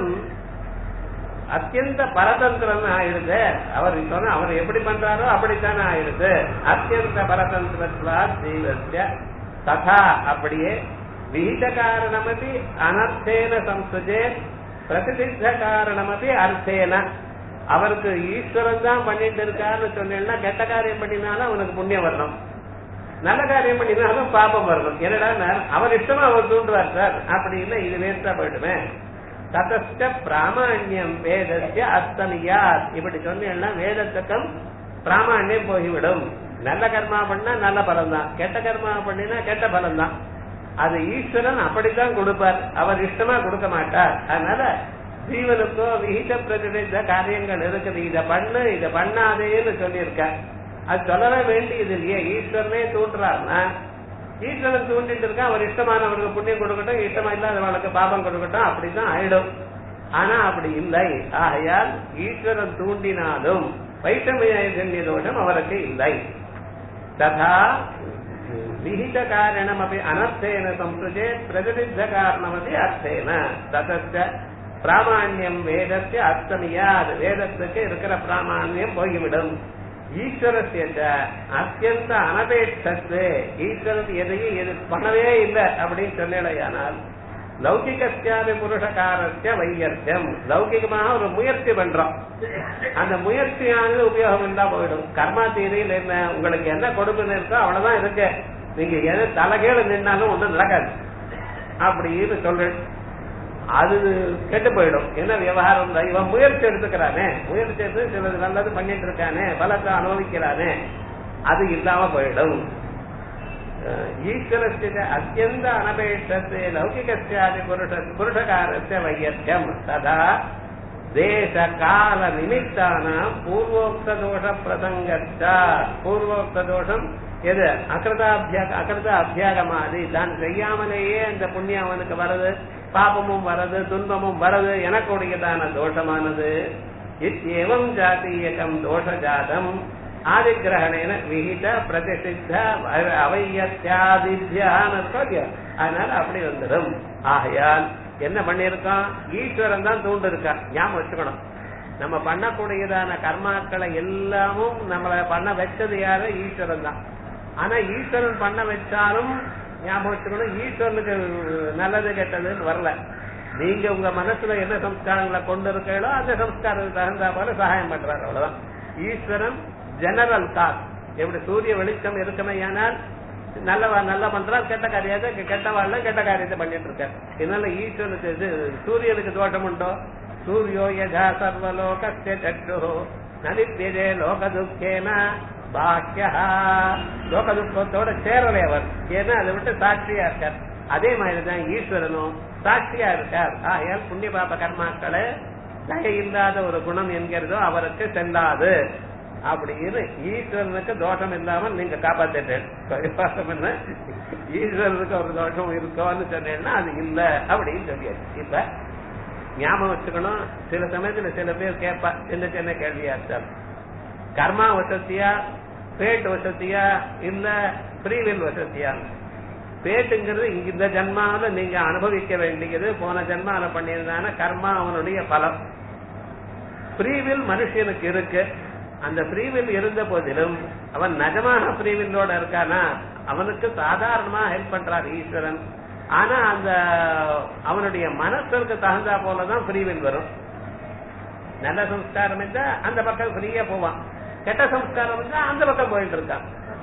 அத்தியந்த பரதந்திரம் ஆயிடுது அவர் சொன்ன அவர் எப்படி பண்றாரோ அப்படித்தானே ஆயிடுது அத்தியந்த பரதந்திரத்வா ஜீவசிய ததா அப்படியே விகித காரணமபி அனர்த்தேன சம்சுஜே பிரதிசித்த காரணமபி அர்த்தேன அவருக்கு ஈஸ்வரன் தான் பண்ணிட்டு இருக்காருன்னு சொன்னேன்னா கெட்ட காரியம் பண்ணினாலும் அவனுக்கு புண்ணியம் வரணும் நல்ல காரியம் பண்ணினாலும் பாபம் வரணும் என்னடா அவர் இஷ்டமா அவர் தூண்டுவார் சார் அப்படி இல்லை இது வேஸ்டா போயிடுமே ததஸ்ட பிராமணியம் வேதஸ்ய அஸ்தனியாத் இப்படி சொன்னீங்கன்னா வேதத்துக்கும் பிராமணியம் போய்விடும் நல்ல கர்மா பண்ணா நல்ல பலம் தான் கெட்ட கர்மா பண்ணினா கெட்ட பலம் தான் அது ஈஸ்வரன் அப்படித்தான் கொடுப்பார் அவர் இஷ்டமா கொடுக்க மாட்டார் அதனால ஜீவனுக்கோ விகித பிரதிநித காரியங்கள் இருக்குது இத பண்ணு இத பண்ணாதேன்னு சொல்லியிருக்கார் அது சொல்லவே வேண்டியது இல்லையே ஈஸ்வரனே தூண்டுறாருன்னா ஈஸ்வரன் தூண்டிட்டு இருக்கா அவர் இஷ்டமானவருக்கு புண்ணியம் கொடுக்கட்டும் இஷ்டமா இல்லாதவர்களுக்கு பாபம் கொடுக்கட்டும் அப்படிதான் ஆயிடும் ஆனா அப்படி இல்லை ஆகையால் ஈஸ்வரன் தூண்டினாலும் வைஷமிய தோஷம் அவருக்கு இல்லை ததா விஹித காரணமபி அனர்த்தேன சம்சுஜே பிரதிநித்த காரணமபி அர்த்தேன ததச்ச பிராமாண்யம் வேதத்தை அர்த்தமியாது வேதத்துக்கு இருக்கிற பிராமாண்யம் போய்விடும் ஈஸ்வரஸ்ய அத்தியந்த அனபேட்சத்து ஈஸ்வரன் எதையும் எது பண்ணவே இல்லை அப்படின்னு சொன்னேனால் லௌகிகத்தியாதி புருஷகாரஸ்ய வையர்த்தியம் லௌகிகமாக ஒரு முயற்சி பண்றோம் அந்த முயற்சியானது உபயோகம் இல்லா போயிடும் கர்மா தீரியில் என்ன உங்களுக்கு என்ன கொடுமைன்னு இருக்கோ அவ்வளவுதான் இருக்கு நீங்க எது தலைகீழ நின்னாலும் ஒண்ணும் நடக்காது அப்படின்னு சொல்றேன் அது கெட்டு போயிடும் என்ன விவகாரம் தான் இவன் முயற்சி எடுத்துக்கிறானே முயற்சி எடுத்து சிலது நல்லது பண்ணிட்டு இருக்கானே பலத்தை அனுபவிக்கிறானே அது இல்லாம போயிடும் ஈஸ்வரஸ்ய அத்தியந்த அனபேஷத்தை லௌகிகஸ்யாதி புருஷ புருஷகாரஸ்ய வையத்தியம் ததா தேச கால நிமித்தான பூர்வோக்த தோஷ பிரசங்கச்ச பூர்வோக்த தோஷம் எது அகிருதாபியா அகிருத அபியாகமாதி தான் செய்யாமலேயே அந்த புண்ணியம் அவனுக்கு வருது பாபமும் வரது துன்பமும் வரது எனக்குடையதான தோஷமானது இத்தேவம் ஜாத்தீயகம் தோஷ ஜாதம் ஆதிகிரகணேன விகித பிரதிசித்த அவையத்தியாதித்யான்னு இருக்கோ இல்லையா அதனால அப்படி வந்துடும் ஆகையால் என்ன பண்ணிருக்கான் ஈஸ்வரன் தான் தூண்டு இருக்கான் ஞாபகம் வச்சுக்கணும் நம்ம பண்ணக்கூடியதான கர்மாக்களை எல்லாமும் நம்மளை பண்ண வச்சது யாரு ஈஸ்வரன் தான் ஆனா ஈஸ்வரன் பண்ண வச்சாலும் ஞாபகம் வச்சுக்கணும் ஈஸ்வரனுக்கு நல்லது கெட்டதுன்னு வரல நீங்க உங்க மனசுல என்ன சம்ஸ்காரங்களை கொண்டு இருக்கீங்களோ அந்த சம்ஸ்காரத்துக்கு தகுந்த போல சகாயம் பண்றாரு அவ்வளவுதான் ஈஸ்வரன் ஜெனரல் காஸ் எப்படி சூரிய வெளிச்சம் இருக்குமே ஆனால் நல்லவா நல்லா பண்றார் கெட்ட காரியத்தை கெட்டவாள் கெட்ட காரியத்தை பண்ணிட்டு இருக்கார் இதனால ஈஸ்வரனுக்கு இது சூரியனுக்கு தோஷம் உண்டோ சூரியோ யதா சர்வலோகஸ்ய சக்ஷு நலிப்பியதே லோக துக்கேன பாக்கியா லோக துக்கத்தோட சேரலை அவர் ஏன்னா அதை விட்டு சாட்சியா இருக்கார் அதே மாதிரிதான் ஈஸ்வரனும் சாட்சியா இருக்கார் ஆகையால் புண்ணிய பாப கர்மாக்களை தகை இல்லாத ஒரு குணம் என்கிறதோ அவருக்கு செல்லாது அப்படின்னு ஈஸ்வரனுக்கு தோஷம் இல்லாமல் நீங்க காப்பாத்திட்டேன் என்ன ஈஸ்வரனுக்கு ஒரு தோஷம் இருக்கோன்னு சொன்னேன்னா அது இல்ல அப்படின்னு சொல்லியாச்சு இப்ப ஞாபகம் வச்சுக்கணும் சில சமயத்துல சில பேர் கேட்பா சின்ன சின்ன கேள்வியா இருந்தாலும் கர்மா வசதியா பேட் வசதியா இல்ல ஃப்ரீவில் வசதியா பேட்டுங்கிறது இங்க இந்த ஜன்மாவில நீங்க அனுபவிக்க வேண்டியது போன ஜன்மாவில பண்ணியிருந்தான கர்மா அவனுடைய பலம் ஃப்ரீவில் மனுஷனுக்கு இருக்கு அந்த ஃப்ரீவில் இருந்த போதிலும் அவன் நிஜமான ஃப்ரீவில்லோட இருக்கானா அவனுக்கு சாதாரணமா ஹெல்ப் பண்றார் ஈஸ்வரன் ஆனா அந்த அவனுடைய மனசுக்கு தகுந்தா போலதான் ஃப்ரீவில் வரும் நல்ல சம்ஸ்காரம் இருந்தா அந்த பக்கம் ஃப்ரீயா போவான் கெட்ட சம்ஸ்காரம் இருந்தா அந்த பக்கம் போயிட்டு இருக்கான்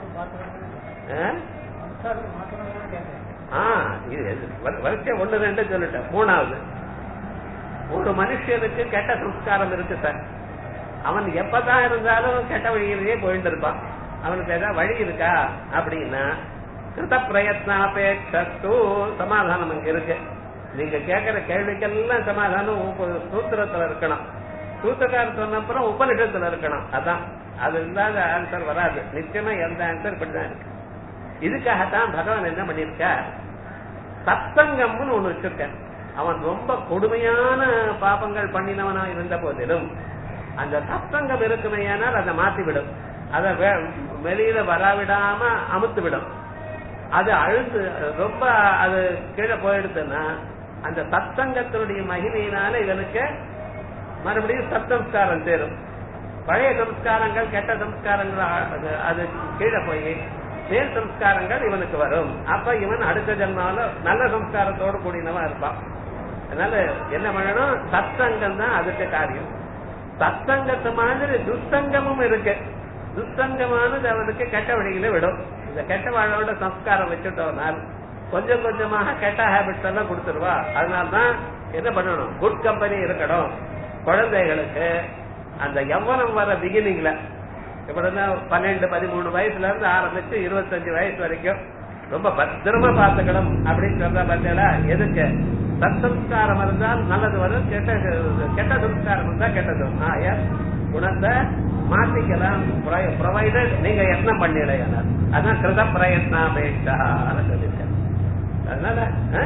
வருஷம் ஒண்ணு ரெண்டு சொல்லிட்டேன் மூணாவது ஒரு மனுஷனுக்கு கெட்ட சம்ஸ்காரம் இருக்கு சார் அவன் எப்பதான் இருந்தாலும் கெட்ட வழியிலேயே போயிட்டு இருப்பான் அவனுக்கு ஏதாவது வழி இருக்கா அப்படின்னா கிருத பிரயத்னாபேட்சு சமாதானம் அங்க இருக்கு நீங்க கேட்கிற கேள்விக்கெல்லாம் சமாதானம் சூத்திரத்துல இருக்கணும் சூத்திரக்காரர் சொன்ன அப்புறம் உபனிஷத்துல இருக்கணும் அதான் அது இல்லாத ஆன்சர் வராது நிச்சயமா எந்த ஆன்சர் இப்படிதான் இருக்கு இதுக்காகத்தான் பகவான் என்ன பண்ணிருக்க சத்தங்கம்னு ஒண்ணு வச்சிருக்க அவன் ரொம்ப கொடுமையான பாபங்கள் பண்ணினவனா இருந்த போதிலும் அந்த சத்தங்கம் இருக்குமையானால் அதை மாத்திவிடும் அதை வெளியில வராவிடாம அமுத்து விடும் அது அழுத்து ரொம்ப அது கீழே போயிடுதுன்னா அந்த சத்தங்கத்தினுடைய மகிமையினால இவனுக்கு மறுபடியும் சத்தம்ஸ்காரம் சேரும் பழைய சம்ஸ்காரங்கள் கெட்ட சம்ஸ்காரங்கள் அது கீழே போய் மேல் சம்ஸ்காரங்கள் இவனுக்கு வரும் அப்ப இவன் அடுத்த ஜென்மாவில நல்ல சம்ஸ்காரத்தோடு கூடினவன் இருப்பான் அதனால என்ன பண்ணணும் சத்தங்கம் தான் அதுக்கு காரியம் சத்தங்கத்து மாதிரி துஸ்தங்கமும் இருக்கு துஸ்தங்கமானது அவனுக்கு கெட்ட வழியில விடும் இந்த கெட்ட வாழோட சம்ஸ்காரம் வச்சுட்டோம்னால் கொஞ்சம் கொஞ்சமாக கெட்ட ஹேபிட்ஸ் எல்லாம் கொடுத்துருவா அதனால்தான் என்ன பண்ணணும் குட் கம்பெனி இருக்கணும் குழந்தைகளுக்கு அந்த எவ்வளவு வர பிகினிங்ல இப்படின்னா பன்னெண்டு பதிமூணு வயசுல இருந்து ஆரம்பிச்சு இருபத்தஞ்சு வயசு வரைக்கும் ரொம்ப பத்திரமா பார்த்துக்கணும் அப்படின்னு சொல்ற பார்த்தீங்களா எதுக்கு சத்சம்ஸ்காரம் இருந்தால் நல்லது வரும் கெட்ட கெட்ட சம்ஸ்காரம் இருந்தா கெட்டது வரும். ஆயா குணத்தை மாத்திக்கலாம் ப்ரொவைடட் நீங்க யத்னம் பண்ணிடையார் அதான் கிருத பிரயத்னாபேஷா சொல்லியிருக்கேன் அதனால ஆ?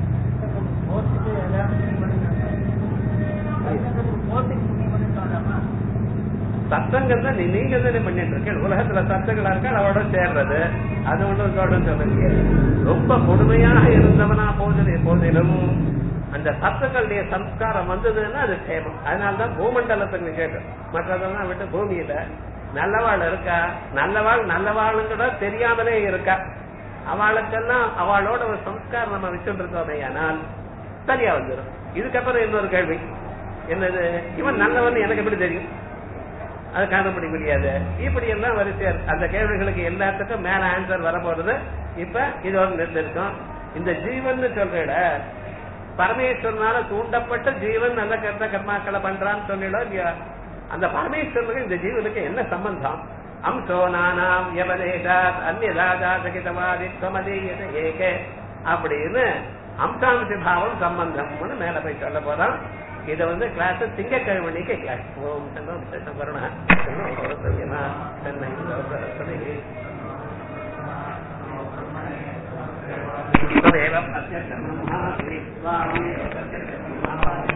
சத்தங்கம் தான் நீ- நீங்க தானே பண்ணிட்டு இருக்கேன் உலகத்துல சத்தங்களா இருக்கா அவளோட சேர்றது அது ஒன்றும் சொல்றேன்னு சொல்லுங்க ரொம்ப கொடுமையாக இருந்தவனா போதிலே போதிலும் அந்த சத்துக்களுடைய சம்ஸ்காரம் வந்ததுன்னா அது சேமம் அதனாலதான் பூமண்டலத்துக்கு கேட்கும் மற்றதெல்லாம் விட்டு பூமியில நல்லவாள் இருக்கா நல்லவாள் நல்லவாளுங்கிற தெரியாமலே இருக்கா அவளுக்கெல்லாம் அவளோட ஒரு சம்ஸ்காரம் நம்ம வச்சுட்டு இருக்கோமே ஆனால் சரியா வந்துடும் இதுக்கப்புறம் இன்னொரு கேள்வி என்னது இவன் நல்லவன் எனக்கு எப்படி தெரியும் அது காணப்படி முடியாது இப்படி எல்லாம் வரிசையா இருக்கு. அந்த கேள்விகளுக்கு எல்லாத்துக்கும் மேல ஆன்சர் வர போறது இப்ப இதோட நிறுத்திருக்கோம் இந்த ஜீவன் சொல்ற பரமேஸ்வரனால தூண்டப்பட்ட ஜீவன் நல்ல கெட்ட கர்மாக்களை பண்றான்னு சொல்லிடும் இல்லையா அந்த பரமேஸ்வரனுக்கு இந்த ஜீவனுக்கு என்ன சம்பந்தம் அம்சோ நானாம் யவதேசாத் அந்நியதாதா சகிதவாதித்வமதீயத ஏகே அப்படின்னு அம்சாம்சி பாவம் சம்பந்தம்னு மேல போய் சொல்ல போறோம் இதை வந்து கிளாஸ் திங்கக்கிழமைக்கு கிளாஸ் ஓம் சங்கம் சம்பரண சென்னை तदेव अस्य कर्मणः